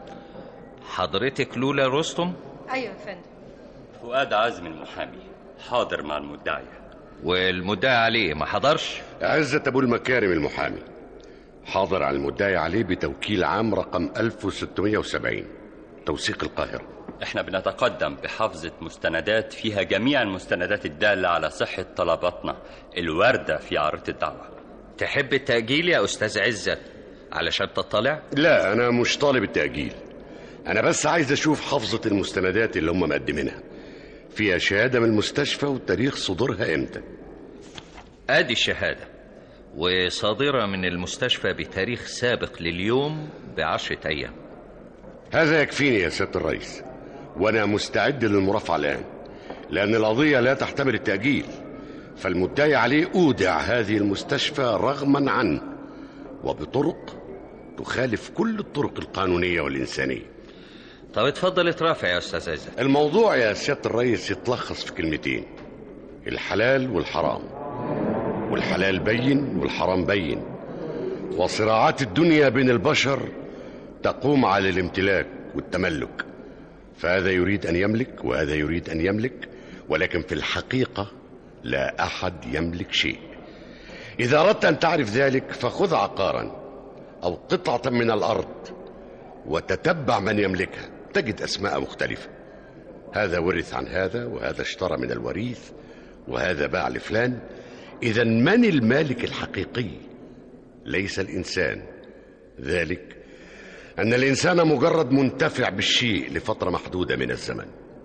حضرتك لولا رستم ايوه يا فندم فؤاد عزم المحامي حاضر مع المدعية والمدعي عليه ما حضرش عزة أبو المكارم المحامي حاضر على المدعي عليه بتوكيل عام رقم 1670 توثيق القاهرة احنا بنتقدم بحفظة مستندات فيها جميع المستندات الدالة على صحة طلباتنا الواردة في عرض الدعوة تحب التأجيل يا أستاذ عزت علشان تطلع لا أنا مش طالب التأجيل أنا بس عايز أشوف حفظة المستندات اللي هم مقدمينها فيها شهادة من المستشفى وتاريخ صدورها إمتى ادي الشهادة وصادرة من المستشفى بتاريخ سابق لليوم بعشرة أيام هذا يكفيني يا سيادة الرئيس وأنا مستعد للمرافعة الآن لأن القضية لا تحتمل التأجيل فالمدعي عليه أودع هذه المستشفى رغما عنه وبطرق تخالف كل الطرق القانونية والإنسانية طب اتفضل اترافع يا أستاذ عزت الموضوع يا سيادة الرئيس يتلخص في كلمتين الحلال والحرام والحلال بين والحرام بين وصراعات الدنيا بين البشر تقوم على الامتلاك والتملك فهذا يريد أن يملك وهذا يريد أن يملك ولكن في الحقيقة لا أحد يملك شيء إذا أردت أن تعرف ذلك فخذ عقارا أو قطعة من الأرض وتتبع من يملكها تجد أسماء مختلفة هذا ورث عن هذا وهذا اشترى من الوريث وهذا باع لفلان إذا من المالك الحقيقي ليس الإنسان ذلك أن الإنسان مجرد منتفع بالشيء لفترة محدودة من الزمن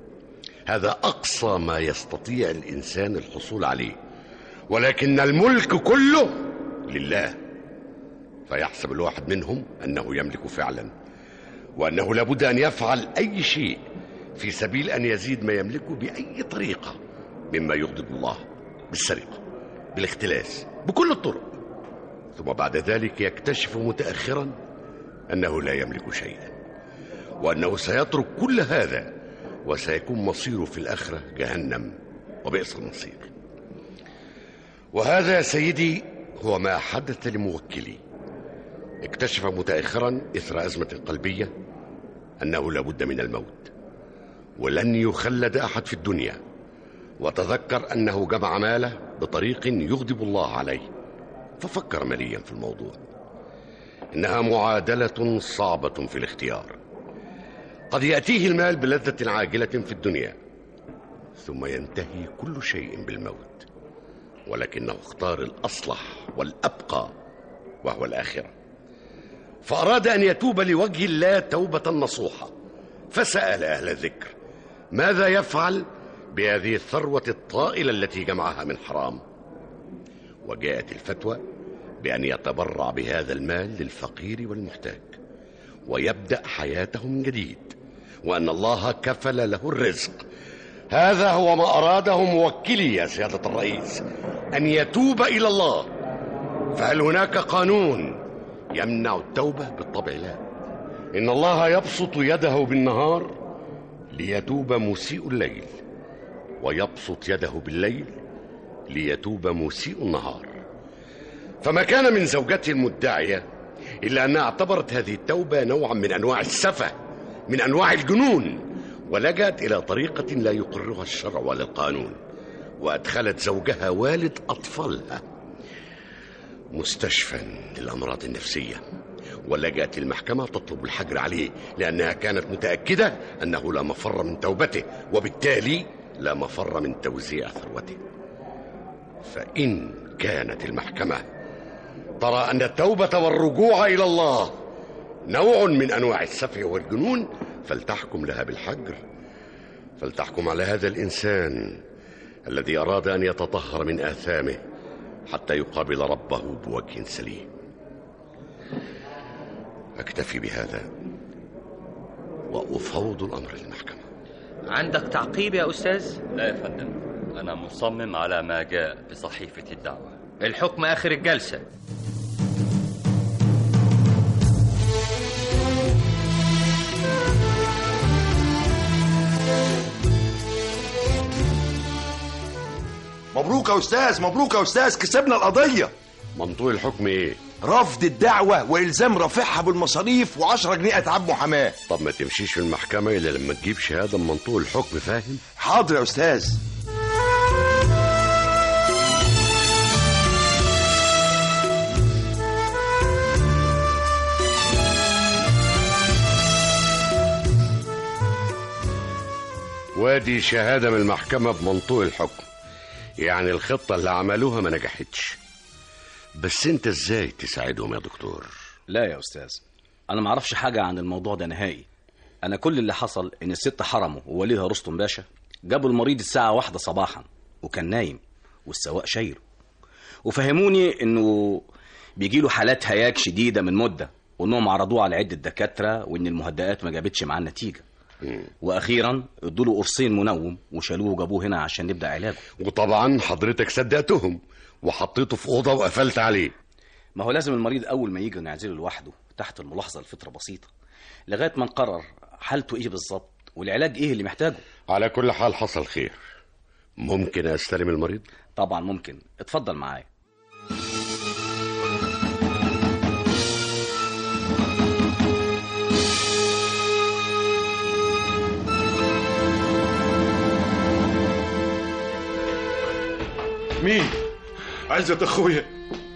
هذا أقصى ما يستطيع الإنسان الحصول عليه ولكن الملك كله لله فيحسب الواحد منهم أنه يملك فعلا وأنه لابد أن يفعل أي شيء في سبيل أن يزيد ما يملكه بأي طريقة مما يغضب الله بالسرقة بالاختلاس بكل الطرق ثم بعد ذلك يكتشف متأخرا أنه لا يملك شيئا وأنه سيترك كل هذا وسيكون مصيره في الآخرة جهنم وبئس المصير وهذا يا سيدي هو ما حدث لموكلي اكتشف متأخرا إثر أزمة قلبية أنه لابد من الموت ولن يخلد أحد في الدنيا وتذكر أنه جمع ماله بطريق يغضب الله عليه ففكر مليا في الموضوع إنها معادلة صعبة في الاختيار قد يأتيه المال بلذة عاجلة في الدنيا ثم ينتهي كل شيء بالموت ولكنه اختار الأصلح والأبقى وهو الآخرة فأراد أن يتوب لوجه الله توبة نصوحة فسأل أهل الذكر ماذا يفعل بهذه الثروة الطائلة التي جمعها من حرام وجاءت الفتوى بأن يتبرع بهذا المال للفقير والمحتاج ويبدأ حياته من جديد وأن الله كفل له الرزق هذا هو ما أراده موكلي يا سيادة الرئيس أن يتوب إلى الله فهل هناك قانون يمنع التوبة بالطبع لا إن الله يبسط يده بالنهار ليتوب مسيء الليل ويبسط يده بالليل ليتوب مسيء النهار فما كان من زوجته المدعية إلا أنها اعتبرت هذه التوبة نوعا من أنواع السفة من أنواع الجنون ولجأت إلى طريقة لا يقرها الشرع ولا القانون وأدخلت زوجها والد أطفالها مستشفى للأمراض النفسية ولجأت المحكمة تطلب الحجر عليه لأنها كانت متأكدة أنه لا مفر من توبته وبالتالي لا مفر من توزيع ثروته فإن كانت المحكمة ترى أن التوبة والرجوع إلى الله نوع من أنواع السفه والجنون فلتحكم لها بالحجر فلتحكم على هذا الإنسان الذي أراد أن يتطهر من آثامه حتى يقابل ربه بوجه سليم أكتفي بهذا وأفوض الأمر للمحكمة عندك تعقيب يا أستاذ؟ لا يا فندم أنا مصمم على ما جاء بصحيفة الدعوة الحكم آخر الجلسة مبروك يا استاذ مبروك يا استاذ كسبنا القضيه منطوق الحكم ايه رفض الدعوه والزام رافعها بالمصاريف و10 جنيه اتعاب محاماه طب ما تمشيش في المحكمة إلا لما تجيب شهادة من منطوق الحكم فاهم حاضر يا استاذ وادي شهادة من المحكمة بمنطوق الحكم يعني الخطة اللي عملوها ما نجحتش بس انت ازاي تساعدهم يا دكتور لا يا استاذ انا ما اعرفش حاجه عن الموضوع ده نهائي انا كل اللي حصل ان الست حرمه ووالدها رستم باشا جابوا المريض الساعه واحدة صباحا وكان نايم والسواق شايله وفهموني انه بيجيله حالات هياج شديده من مده وانهم عرضوه على عده دكاتره وان المهدئات ما جابتش معاه النتيجه واخيرا ادوا له قرصين منوم وشالوه وجابوه هنا عشان نبدا علاجه وطبعا حضرتك صدقتهم وحطيته في اوضه وقفلت عليه ما هو لازم المريض اول ما يجي نعزله لوحده تحت الملاحظه لفتره بسيطه لغايه ما نقرر حالته ايه بالظبط والعلاج ايه اللي محتاجه على كل حال حصل خير ممكن استلم المريض طبعا ممكن اتفضل معايا مين عزت اخويا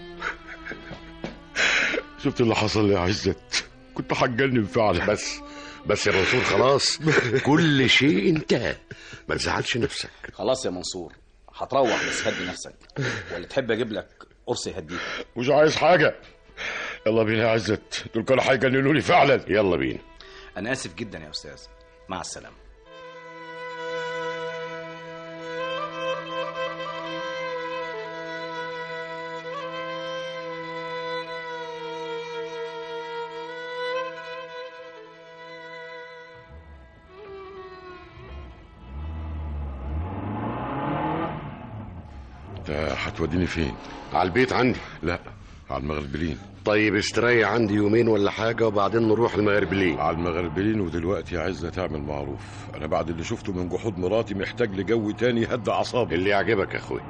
شفت اللي حصل يا عزت كنت هتجنن فعلا بس بس يا منصور خلاص كل شيء انتهى ما تزعلش نفسك خلاص يا منصور هتروح بس هدي نفسك ولا تحب اجيب لك قرص يهديك مش عايز حاجه يلا بينا يا عزت دول كانوا هيجننوني فعلا يلا بينا انا اسف جدا يا استاذ مع السلامه هتوديني فين على البيت عندي لا على المغربلين طيب استريح عندي يومين ولا حاجة وبعدين نروح المغربلين على المغربلين ودلوقتي عايزة تعمل معروف انا بعد اللي شفته من جحود مراتي محتاج لجو تاني يهدى اعصابي اللي يعجبك يا اخوي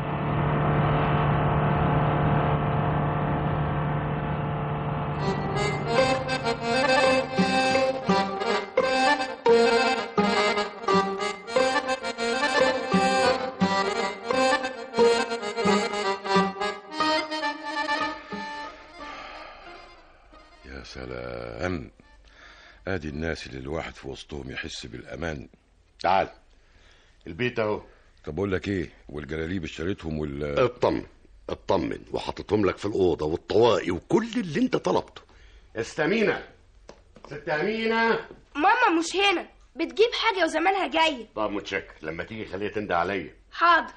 يا سلام ادي الناس اللي الواحد في وسطهم يحس بالامان تعال البيت اهو طب اقول لك ايه والجلاليب اشتريتهم وال اطمن اطمن وحطيتهم لك في الأوضة والطواقي وكل اللي انت طلبته استمينة ست أمينة ماما مش هنا بتجيب حاجة وزمانها جاي طب متشكر لما تيجي خليها تندى عليا حاضر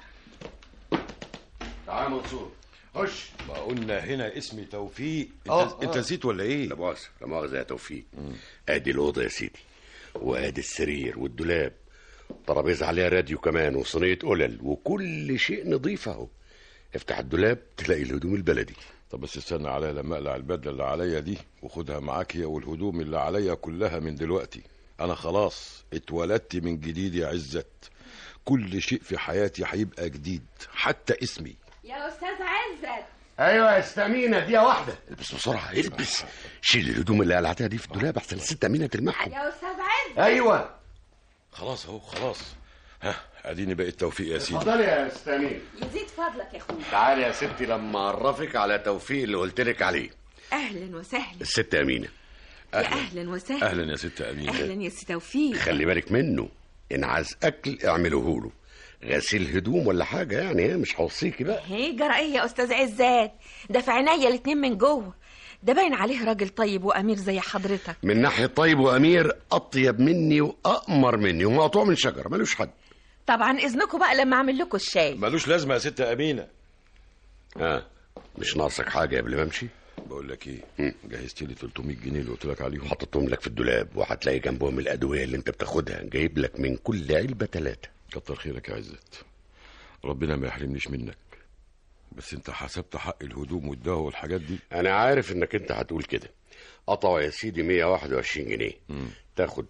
تعال منصور خش ما قلنا هنا اسمي توفيق انت, آه، انت آه. نسيت ولا ايه لا مؤاخذة لا مؤاخذة يا توفيق ادي الأوضة يا سيدي وادي السرير والدولاب ترابيزة عليها راديو كمان وصينية قلل وكل شيء نظيف اهو افتح الدولاب تلاقي الهدوم البلدي طب بس استنى عليا لما اقلع البدله اللي عليا دي وخدها معاك هي والهدوم اللي عليا كلها من دلوقتي انا خلاص اتولدت من جديد يا عزت كل شيء في حياتي هيبقى جديد حتى اسمي يا أستاذ عزت ايوه يا استمينة دقيقة واحدة البس بسرعة البس شيل الهدوم اللي قلعتها دي في الدولاب احسن الست أمينة تلمعهم يا أستاذ عزت ايوه خلاص اهو خلاص ها اديني بقيت توفيق يا سيدي اتفضلي يا استمينة يزيد فضلك يا أخويا تعالي يا ستي لما اعرفك على توفيق اللي قلت لك عليه اهلا وسهلا الست أمينة يا اهلا وسهلا اهلا يا ست امينه اهلا يا سي توفيق خلي بالك منه ان عايز اكل اعمله له غسيل هدوم ولا حاجه يعني ها مش هوصيكي بقى هي جرى ايه يا استاذ عزات ده في عينيا الاتنين من جوه ده باين عليه راجل طيب وامير زي حضرتك من ناحيه طيب وامير اطيب مني واامر مني ومقطوع من شجره ملوش حد طبعا اذنكم بقى لما اعمل لكم الشاي ملوش لازمه يا ست امينه ها مش ناقصك حاجه قبل ما امشي بقول لك ايه جهزت لي 300 جنيه اللي قلت لك عليهم حطيتهم لك في الدولاب وهتلاقي جنبهم الادويه اللي انت بتاخدها جايب لك من كل علبه ثلاثه كتر خيرك يا عزت ربنا ما يحرمنيش منك بس انت حسبت حق الهدوم والدواء والحاجات دي انا عارف انك انت هتقول كده قطعوا يا سيدي 121 جنيه تاخد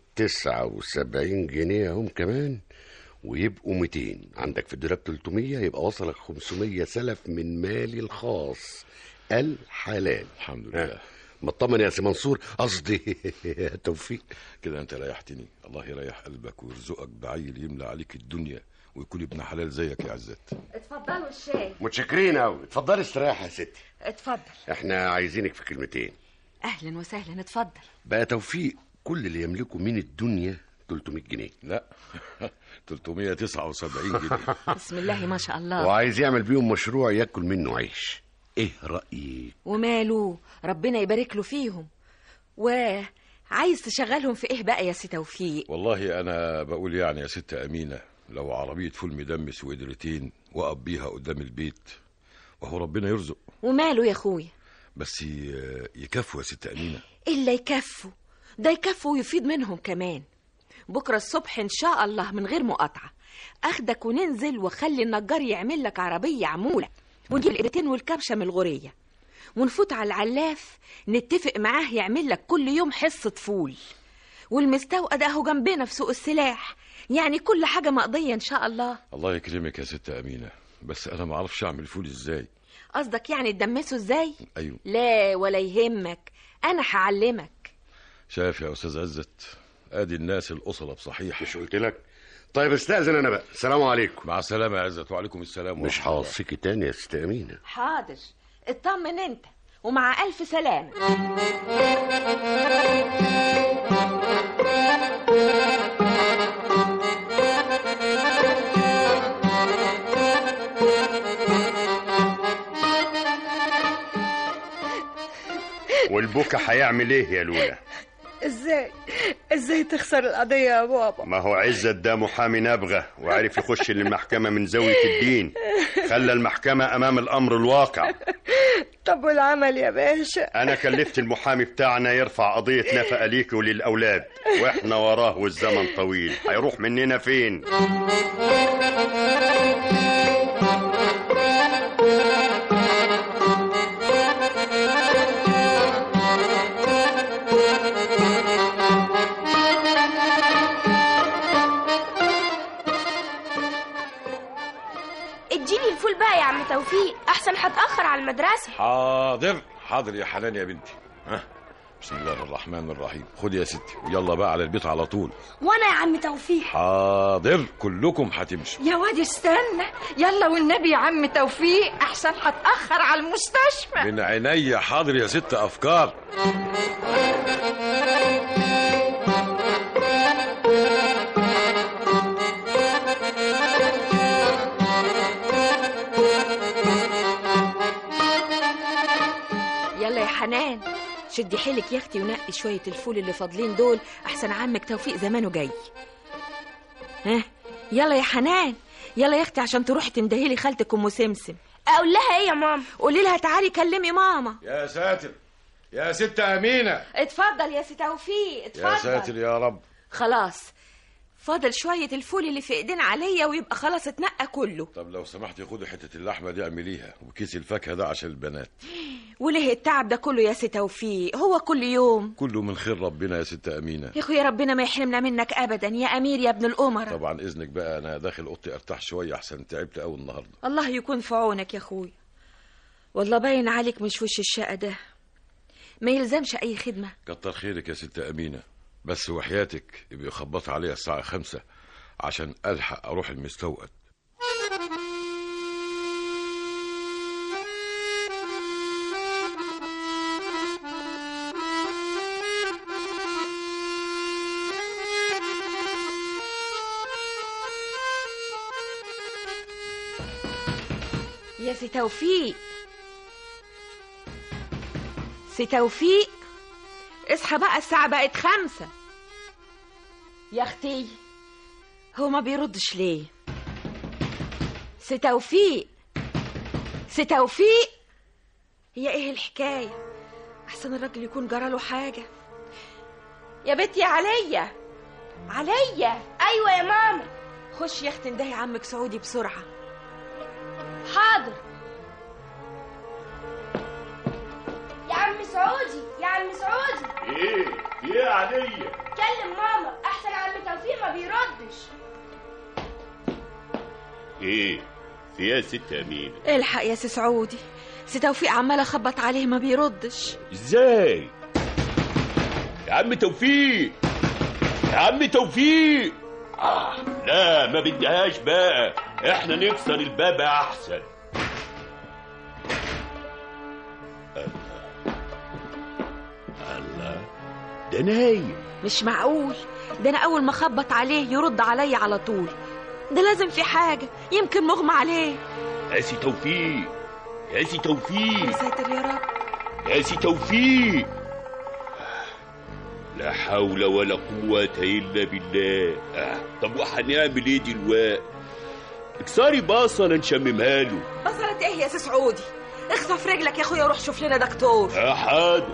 79 جنيه هم كمان ويبقوا 200 عندك في الدولاب 300 يبقى وصلك 500 سلف من مالي الخاص الحلال الحمد لله مطمن يا سي منصور قصدي يا توفيق كده انت ريحتني الله يريح قلبك ويرزقك بعيل يملى عليك الدنيا ويكون ابن حلال زيك يا عزت اتفضلوا الشاي متشكرين قوي اتفضلي استريح يا ستي اتفضل احنا عايزينك في كلمتين اهلا وسهلا اتفضل بقى توفيق كل اللي يملكه من الدنيا 300 جنيه لا 379 جنيه بسم الله ما شاء الله وعايز يعمل بيهم مشروع ياكل منه عيش ايه رايك وماله ربنا يبارك له فيهم وعايز تشغلهم في ايه بقى يا سي توفيق والله انا بقول يعني يا ست امينه لو عربيه فول مدمس وقدرتين وقف بيها قدام البيت وهو ربنا يرزق وماله يا اخويا بس ي- يكفوا يا ست امينه الا يكفوا ده يكفوا ويفيد منهم كمان بكره الصبح ان شاء الله من غير مقاطعه اخدك وننزل وخلي النجار يعمل لك عربيه عموله ونجيب القرتين والكبشه من الغوريه ونفوت على العلاف نتفق معاه يعمل لك كل يوم حصه فول والمستوقع ده اهو جنبنا في سوق السلاح يعني كل حاجه مقضيه ان شاء الله الله يكرمك يا ست امينه بس انا ما اعرفش اعمل فول ازاي قصدك يعني تدمسه ازاي ايوه لا ولا يهمك انا هعلمك شايف يا استاذ عزت ادي الناس الاصله بصحيح مش قلت لك طيب استاذن انا بقى السلام عليكم مع السلامه يا عزت وعليكم السلام مش ورحمة الله. هوصيكي تاني يا ست امينه حاضر اطمن انت ومع الف سلامه والبكا هيعمل ايه يا لولا ازاي ازاي تخسر القضية يا بابا ما هو عزت ده محامي نابغة وعرف يخش للمحكمة من زاوية الدين خلى المحكمة أمام الأمر الواقع طب والعمل يا باشا أنا كلفت المحامي بتاعنا يرفع قضية نفقة ليك وللأولاد وإحنا وراه والزمن طويل هيروح مننا فين يا عم توفيق احسن هتاخر على المدرسه حاضر حاضر يا حنان يا بنتي ها بسم الله الرحمن الرحيم خد يا ستي ويلا بقى على البيت على طول وانا يا عم توفيق حاضر كلكم هتمشوا يا واد استنى يلا والنبي يا عم توفيق احسن هتاخر على المستشفى من عينيا حاضر يا ست افكار يلا يا حنان شدي حيلك يا اختي ونقي شويه الفول اللي فاضلين دول احسن عمك توفيق زمانه جاي ها يلا يا حنان يلا يا اختي عشان تروحي تندهلي خالتك ام سمسم اقول لها ايه يا ماما قولي لها تعالي كلمي ماما يا ساتر يا ست امينه اتفضل يا سي توفيق اتفضل يا ساتر يا رب خلاص فاضل شويه الفول اللي في ايدين عليا ويبقى خلاص اتنقى كله طب لو سمحتي خدي حته اللحمه دي اعمليها وكيس الفاكهه ده عشان البنات وليه التعب ده كله يا سي توفيق هو كل يوم كله من خير ربنا يا ست امينه يا اخويا ربنا ما يحرمنا منك ابدا يا امير يا ابن الامراء طبعا اذنك بقى انا داخل اوضتي ارتاح شويه احسن تعبت قوي النهارده الله يكون في عونك يا اخويا والله باين عليك مش وش الشقه ده ما يلزمش اي خدمه كتر خيرك يا ست امينه بس وحياتك يبقى خبط عليا الساعه خمسة عشان الحق اروح المستوقد يا سي توفيق سي توفيق اصحى بقى الساعة بقت خمسة يا اختي هو ما بيردش ليه سي توفيق سي توفيق هي ايه الحكاية احسن الراجل يكون جراله حاجة يا بنتي عليا عليا ايوه يا ماما خش يا اختي اندهي عمك سعودي بسرعة حاضر يا عم سعودي يا عم سعودي ايه ايه عليا كلم ماما احسن عم توفيق ما بيردش ايه في يا ست امين الحق يا سي سعودي سي توفيق عمال اخبط عليه ما بيردش ازاي يا عم توفيق يا عم توفيق آه لا ما بدهاش بقى احنا نكسر الباب احسن الله الله ده نايم مش معقول ده انا اول ما اخبط عليه يرد عليا على طول ده لازم في حاجة يمكن مغمى عليه يا سي توفيق يا سي توفيق يا ساتر يا رب يا سي توفيق لا حول ولا قوة إلا بالله آه. طب وهنعمل إيه دلوقتي؟ اكسري بصلة نشممها له بصلت ايه يا سي سعودي اخطف رجلك يا اخويا وروح شوف لنا دكتور آه حاضر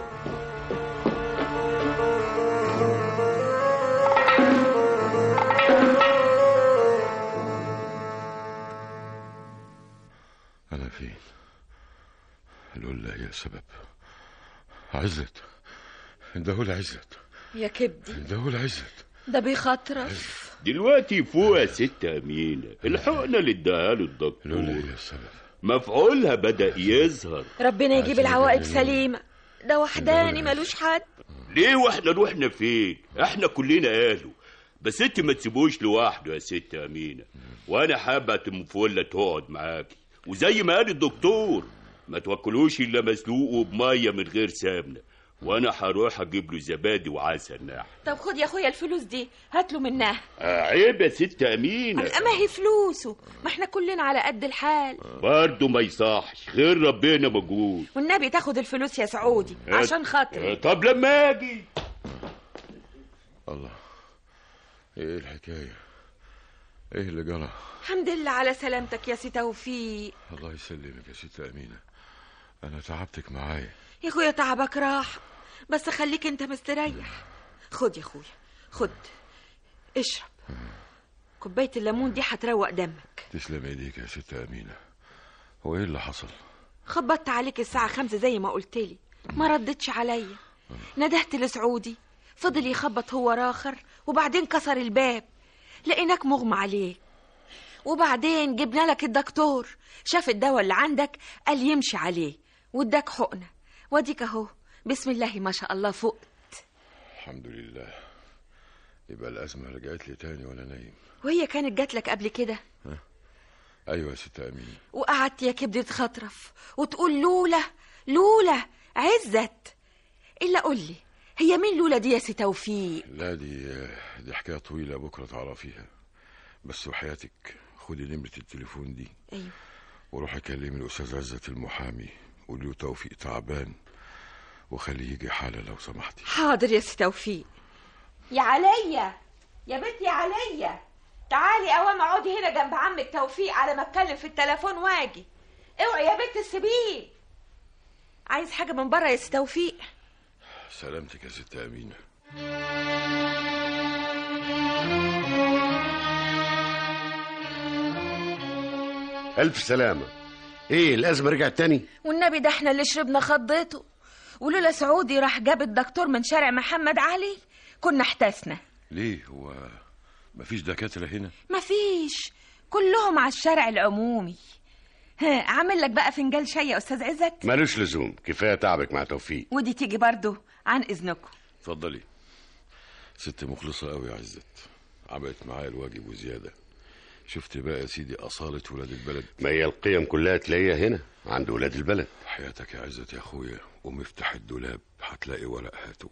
انا فين لولا هي السبب عزت اندهول عزت يا كبدي اندهول عزت ده بيخطرف دلوقتي فوق يا ست أمينة الحقنة اللي اداها له الدكتور لولا هي السبب مفعولها بدأ يظهر ربنا يجيب العواقب سليمة ده وحداني ملوش حد ليه واحنا روحنا فين احنا كلنا اهله بس انت ما تسيبوش لوحده يا ست امينه وانا حابه ام فله تقعد معاكي وزي ما قال الدكتور ما توكلوش الا مسلوقه بميه من غير سمنه وانا هروح اجيب له زبادي وعسل ناحيه طب خد يا اخويا الفلوس دي هات له منها آه، عيب يا ست امينه ما هي فلوسه ما احنا كلنا على قد الحال برضه ما يصحش غير ربنا موجود والنبي تاخد الفلوس يا سعودي عشان خاطري آه، طب لما اجي الله ايه الحكايه ايه اللي جرى الحمد لله على سلامتك يا سي توفيق الله يسلمك يا ست امينه انا تعبتك معايا يا اخويا تعبك راح بس خليك انت مستريح خد يا اخويا خد اشرب كوبايه الليمون دي هتروق دمك تسلم ايديك يا ست امينه هو ايه اللي حصل خبطت عليك الساعه خمسة زي ما قلت لي ما ردتش عليا ندهت لسعودي فضل يخبط هو راخر وبعدين كسر الباب لقيناك مغمى عليك وبعدين جبنا لك الدكتور شاف الدواء اللي عندك قال يمشي عليه واداك حقنة واديك اهو بسم الله ما شاء الله فوق الحمد لله يبقى الأزمة رجعت لي تاني وأنا نايم وهي كانت جات لك قبل كده أيوة يا ست أمين وقعدت يا كبدي تخطرف وتقول لولا لولا عزت الا قول لي هي مين لولا دي يا سي توفيق لا دي دي حكاية طويلة بكرة تعرفيها بس وحياتك خدي نمرة التليفون دي ايوه وروحي كلمي الأستاذ عزت المحامي قولي له توفيق تعبان وخليه يجي حالا لو سمحتي حاضر يا سي توفيق يا عليا يا بنتي يا عليا تعالي اوام اقعدي هنا جنب عمك توفيق على ما اتكلم في التليفون واجي اوعي يا بنت السبيل عايز حاجه من بره يا سي توفيق سلامتك يا ست أمينة ألف سلامة إيه الأزمة رجعت تاني والنبي ده احنا اللي شربنا خضته ولولا سعودي راح جاب الدكتور من شارع محمد علي كنا احتسنا ليه هو مفيش دكاترة هنا مفيش كلهم على الشارع العمومي ها عامل لك بقى فنجان شاي يا استاذ عزت مالوش لزوم كفاية تعبك مع توفيق ودي تيجي برضو عن اذنكم اتفضلي ست مخلصة قوي يا عزت عملت معايا الواجب وزيادة شفت بقى يا سيدي أصالة ولاد البلد ما هي القيم كلها تلاقيها هنا عند ولاد البلد حياتك يا عزت يا أخويا قوم افتح الدولاب هتلاقي ورق هاته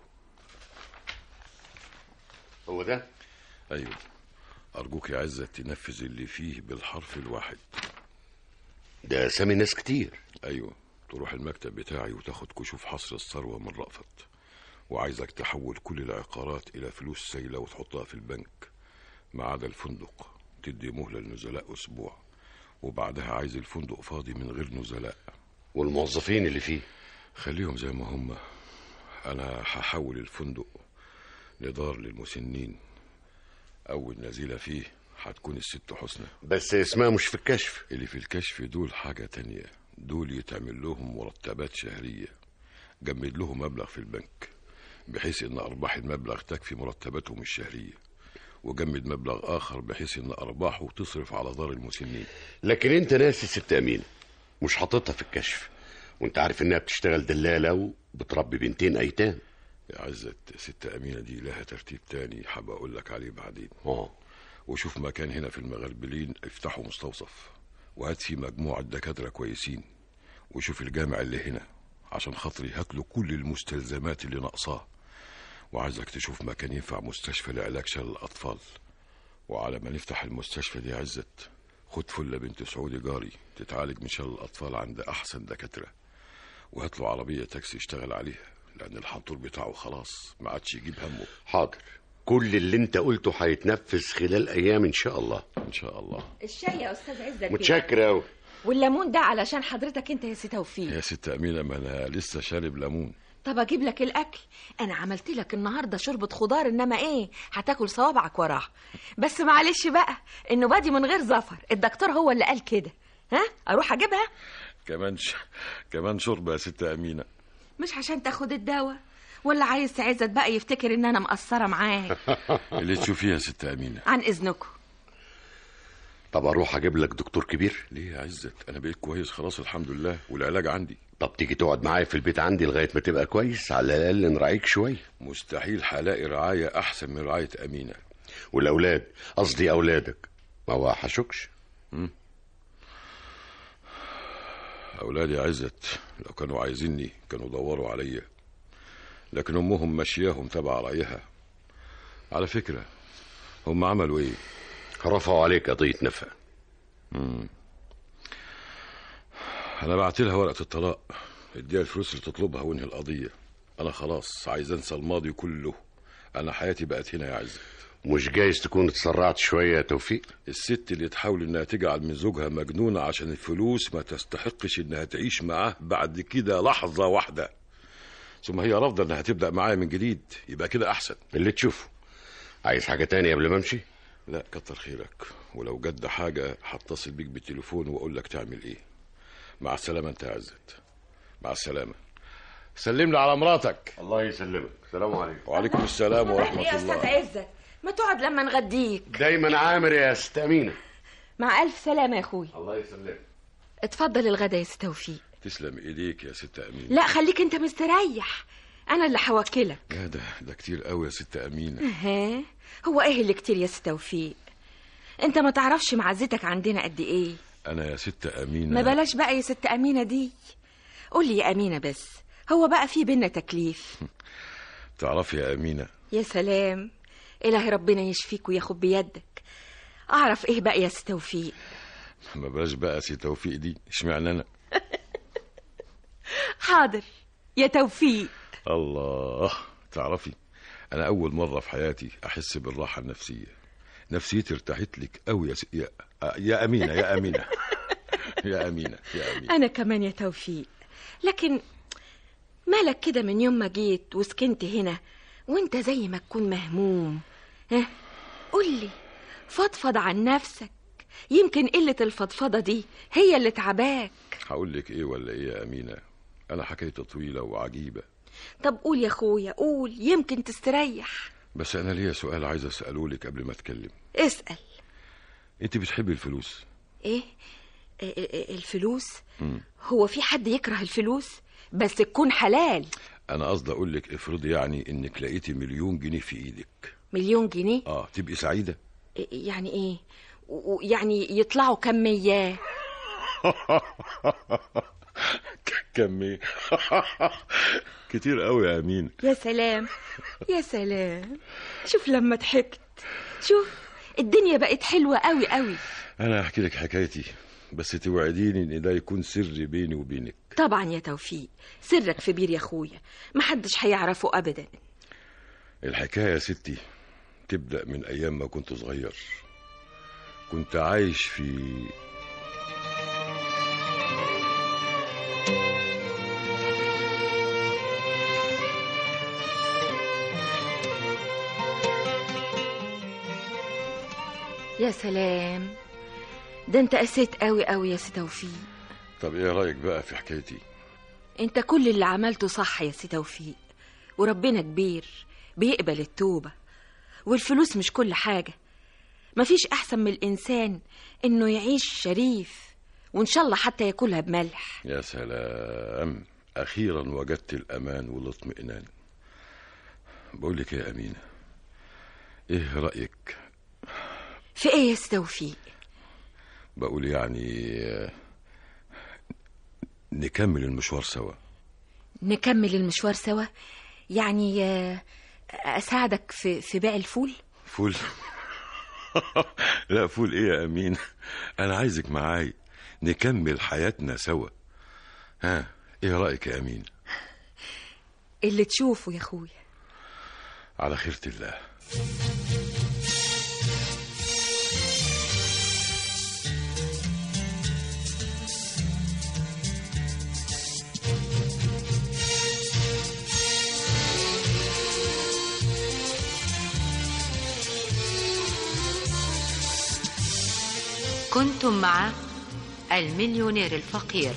هو ده أيوه أرجوك يا عزت تنفذ اللي فيه بالحرف الواحد ده سامي ناس كتير أيوه تروح المكتب بتاعي وتاخد كشوف حصر الثروة من رأفت وعايزك تحول كل العقارات إلى فلوس سايلة وتحطها في البنك ما عدا الفندق تدي مهلة للنزلاء أسبوع وبعدها عايز الفندق فاضي من غير نزلاء والموظفين اللي فيه خليهم زي ما هم أنا هحول الفندق لدار للمسنين أول نزيلة فيه هتكون الست حسنى بس اسمها مش في الكشف اللي في الكشف دول حاجة تانية دول يتعمل لهم مرتبات شهرية جمد لهم مبلغ في البنك بحيث ان ارباح المبلغ تكفي مرتباتهم الشهرية وجمد مبلغ اخر بحيث ان ارباحه تصرف على دار المسنين لكن انت ناسي ست أمينة مش حاططها في الكشف وانت عارف انها بتشتغل دلالة وبتربي بنتين ايتام يا عزت ست أمينة دي لها ترتيب تاني حاب أقول لك عليه بعدين اه وشوف مكان هنا في المغربلين افتحوا مستوصف وهات فيه مجموعة دكاترة كويسين وشوف الجامع اللي هنا عشان خاطري هات له كل المستلزمات اللي ناقصاه وعايزك تشوف مكان ينفع مستشفى لعلاج شلل الأطفال وعلى ما نفتح المستشفى دي يا عزت خد فلة بنت سعودي جاري تتعالج من شلل الأطفال عند أحسن دكاترة وهات له عربية تاكسي يشتغل عليها لأن الحنطور بتاعه خلاص ما عادش يجيب همه حاضر كل اللي انت قلته هيتنفذ خلال ايام ان شاء الله إن شاء الله الشاي يا استاذ عزت متشكر اوي والليمون ده علشان حضرتك انت يا سي توفيق يا ست أمينة ما أنا لسه شارب ليمون طب اجيب لك الاكل انا عملت لك النهارده شوربه خضار انما ايه هتاكل صوابعك وراها بس معلش بقى انه بادي من غير زفر الدكتور هو اللي قال كده ها اروح اجيبها كمان ش... كمان شرب يا ست أمينة مش عشان تاخد الدواء ولا عايز عزت بقى يفتكر ان انا مقصره معاه اللي تشوفيها يا ست أمينة عن اذنكم طب اروح اجيب لك دكتور كبير ليه يا عزت أنا بقيت كويس خلاص الحمد لله والعلاج عندي طب تيجي تقعد معايا في البيت عندي لغايه ما تبقى كويس على الاقل نراعيك شويه مستحيل هلاقي رعاية أحسن من رعاية أمينة والاولاد قصدي اولادك ما هو حشكش أولادي عزت لو كانوا عايزيني كانوا دوروا عليا لكن أمهم ماشياهم تبع رأيها على فكرة هم عملوا إيه؟ رفعوا عليك قضيه نفقه مم. أنا بعت لها ورقة الطلاق اديها الفلوس اللي تطلبها وانهي القضية أنا خلاص عايز أنسى الماضي كله أنا حياتي بقت هنا يا عزت مش جايز تكون اتسرعت شويه يا توفيق الست اللي تحاول انها تجعل من زوجها مجنونة عشان الفلوس ما تستحقش انها تعيش معاه بعد كده لحظة واحدة ثم هي رافضة انها تبدأ معايا من جديد يبقى كده احسن اللي تشوفه عايز حاجه تانية قبل ما امشي لا كتر خيرك ولو جد حاجة هتصل بيك بالتليفون واقول لك تعمل ايه مع السلامة انت يا عزت مع السلامة سلم لي على مراتك الله يسلمك السلام عليكم وعليكم السلام يا ورحمة استاذ الله عزت ما تقعد لما نغديك دايما عامر يا ست امينه مع الف سلامه يا اخوي الله يسلمك اتفضل الغدا يا ست توفيق تسلم ايديك يا ست امينه لا خليك انت مستريح انا اللي هوكلك لا ده ده كتير قوي يا ست امينه ها هو ايه اللي كتير يا ست توفيق انت ما تعرفش معزتك عندنا قد ايه انا يا ست امينه ما بلاش بقى يا ست امينه دي قول لي يا امينه بس هو بقى في بينا تكليف تعرفي يا امينه يا سلام الهي ربنا يشفيك وياخد بيدك اعرف ايه بقى يا ست توفيق ما بلاش بقى سي توفيق دي اشمعنى انا حاضر يا توفيق الله تعرفي انا اول مره في حياتي احس بالراحه النفسيه نفسيتي ارتاحت لك قوي يا س... يا... يا امينه يا امينه يا امينه يا امينه انا كمان يا توفيق لكن مالك كده من يوم ما جيت وسكنت هنا وانت زي ما تكون مهموم ها قول لي فضفض عن نفسك يمكن قلة الفضفضة دي هي اللي تعباك هقول لك ايه ولا ايه يا امينه انا حكايتي طويله وعجيبه طب قول يا اخويا قول يمكن تستريح بس انا ليا سؤال عايز اساله لك قبل ما اتكلم اسأل انت بتحبي الفلوس ايه إيه- إيه- الفلوس مم. هو في حد يكره الفلوس بس تكون حلال انا قصدي اقول لك افرضي يعني انك لقيتي مليون جنيه في ايدك مليون جنيه اه تبقي سعيده إيه- يعني ايه و- و- يعني يطلعوا كم مياه كمي كتير قوي يا امين يا سلام يا سلام شوف لما ضحكت شوف الدنيا بقت حلوة قوي قوي انا هحكي لك حكايتي بس توعديني ان ده يكون سر بيني وبينك طبعا يا توفيق سرك في بير يا اخويا محدش هيعرفه ابدا الحكايه يا ستي تبدا من ايام ما كنت صغير كنت عايش في يا سلام ده انت قسيت قوي قوي يا سي توفيق طب ايه رايك بقى في حكايتي انت كل اللي عملته صح يا سي توفيق وربنا كبير بيقبل التوبة والفلوس مش كل حاجة مفيش أحسن من الإنسان إنه يعيش شريف وإن شاء الله حتى ياكلها بملح يا سلام اخيرا وجدت الامان والاطمئنان بقول لك يا امينه ايه رايك في إيه يا سي توفيق بقول يعني آه، نكمل المشوار سوا نكمل المشوار سوا يعني آه، أساعدك في في بيع الفول فول لا فول ايه يا امين انا عايزك معاي نكمل حياتنا سوا ها ايه رايك يا امين اللي تشوفه يا أخويا على خيرة الله كنتم مع المليونير الفقير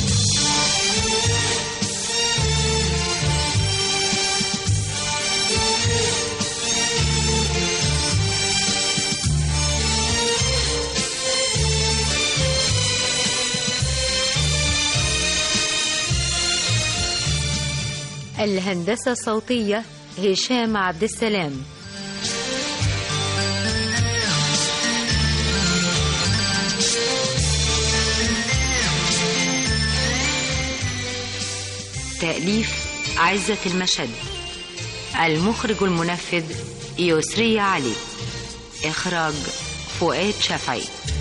الهندسة الصوتية هشام عبد السلام تأليف عزة المشد المخرج المنفذ يسري علي إخراج فؤاد شفعي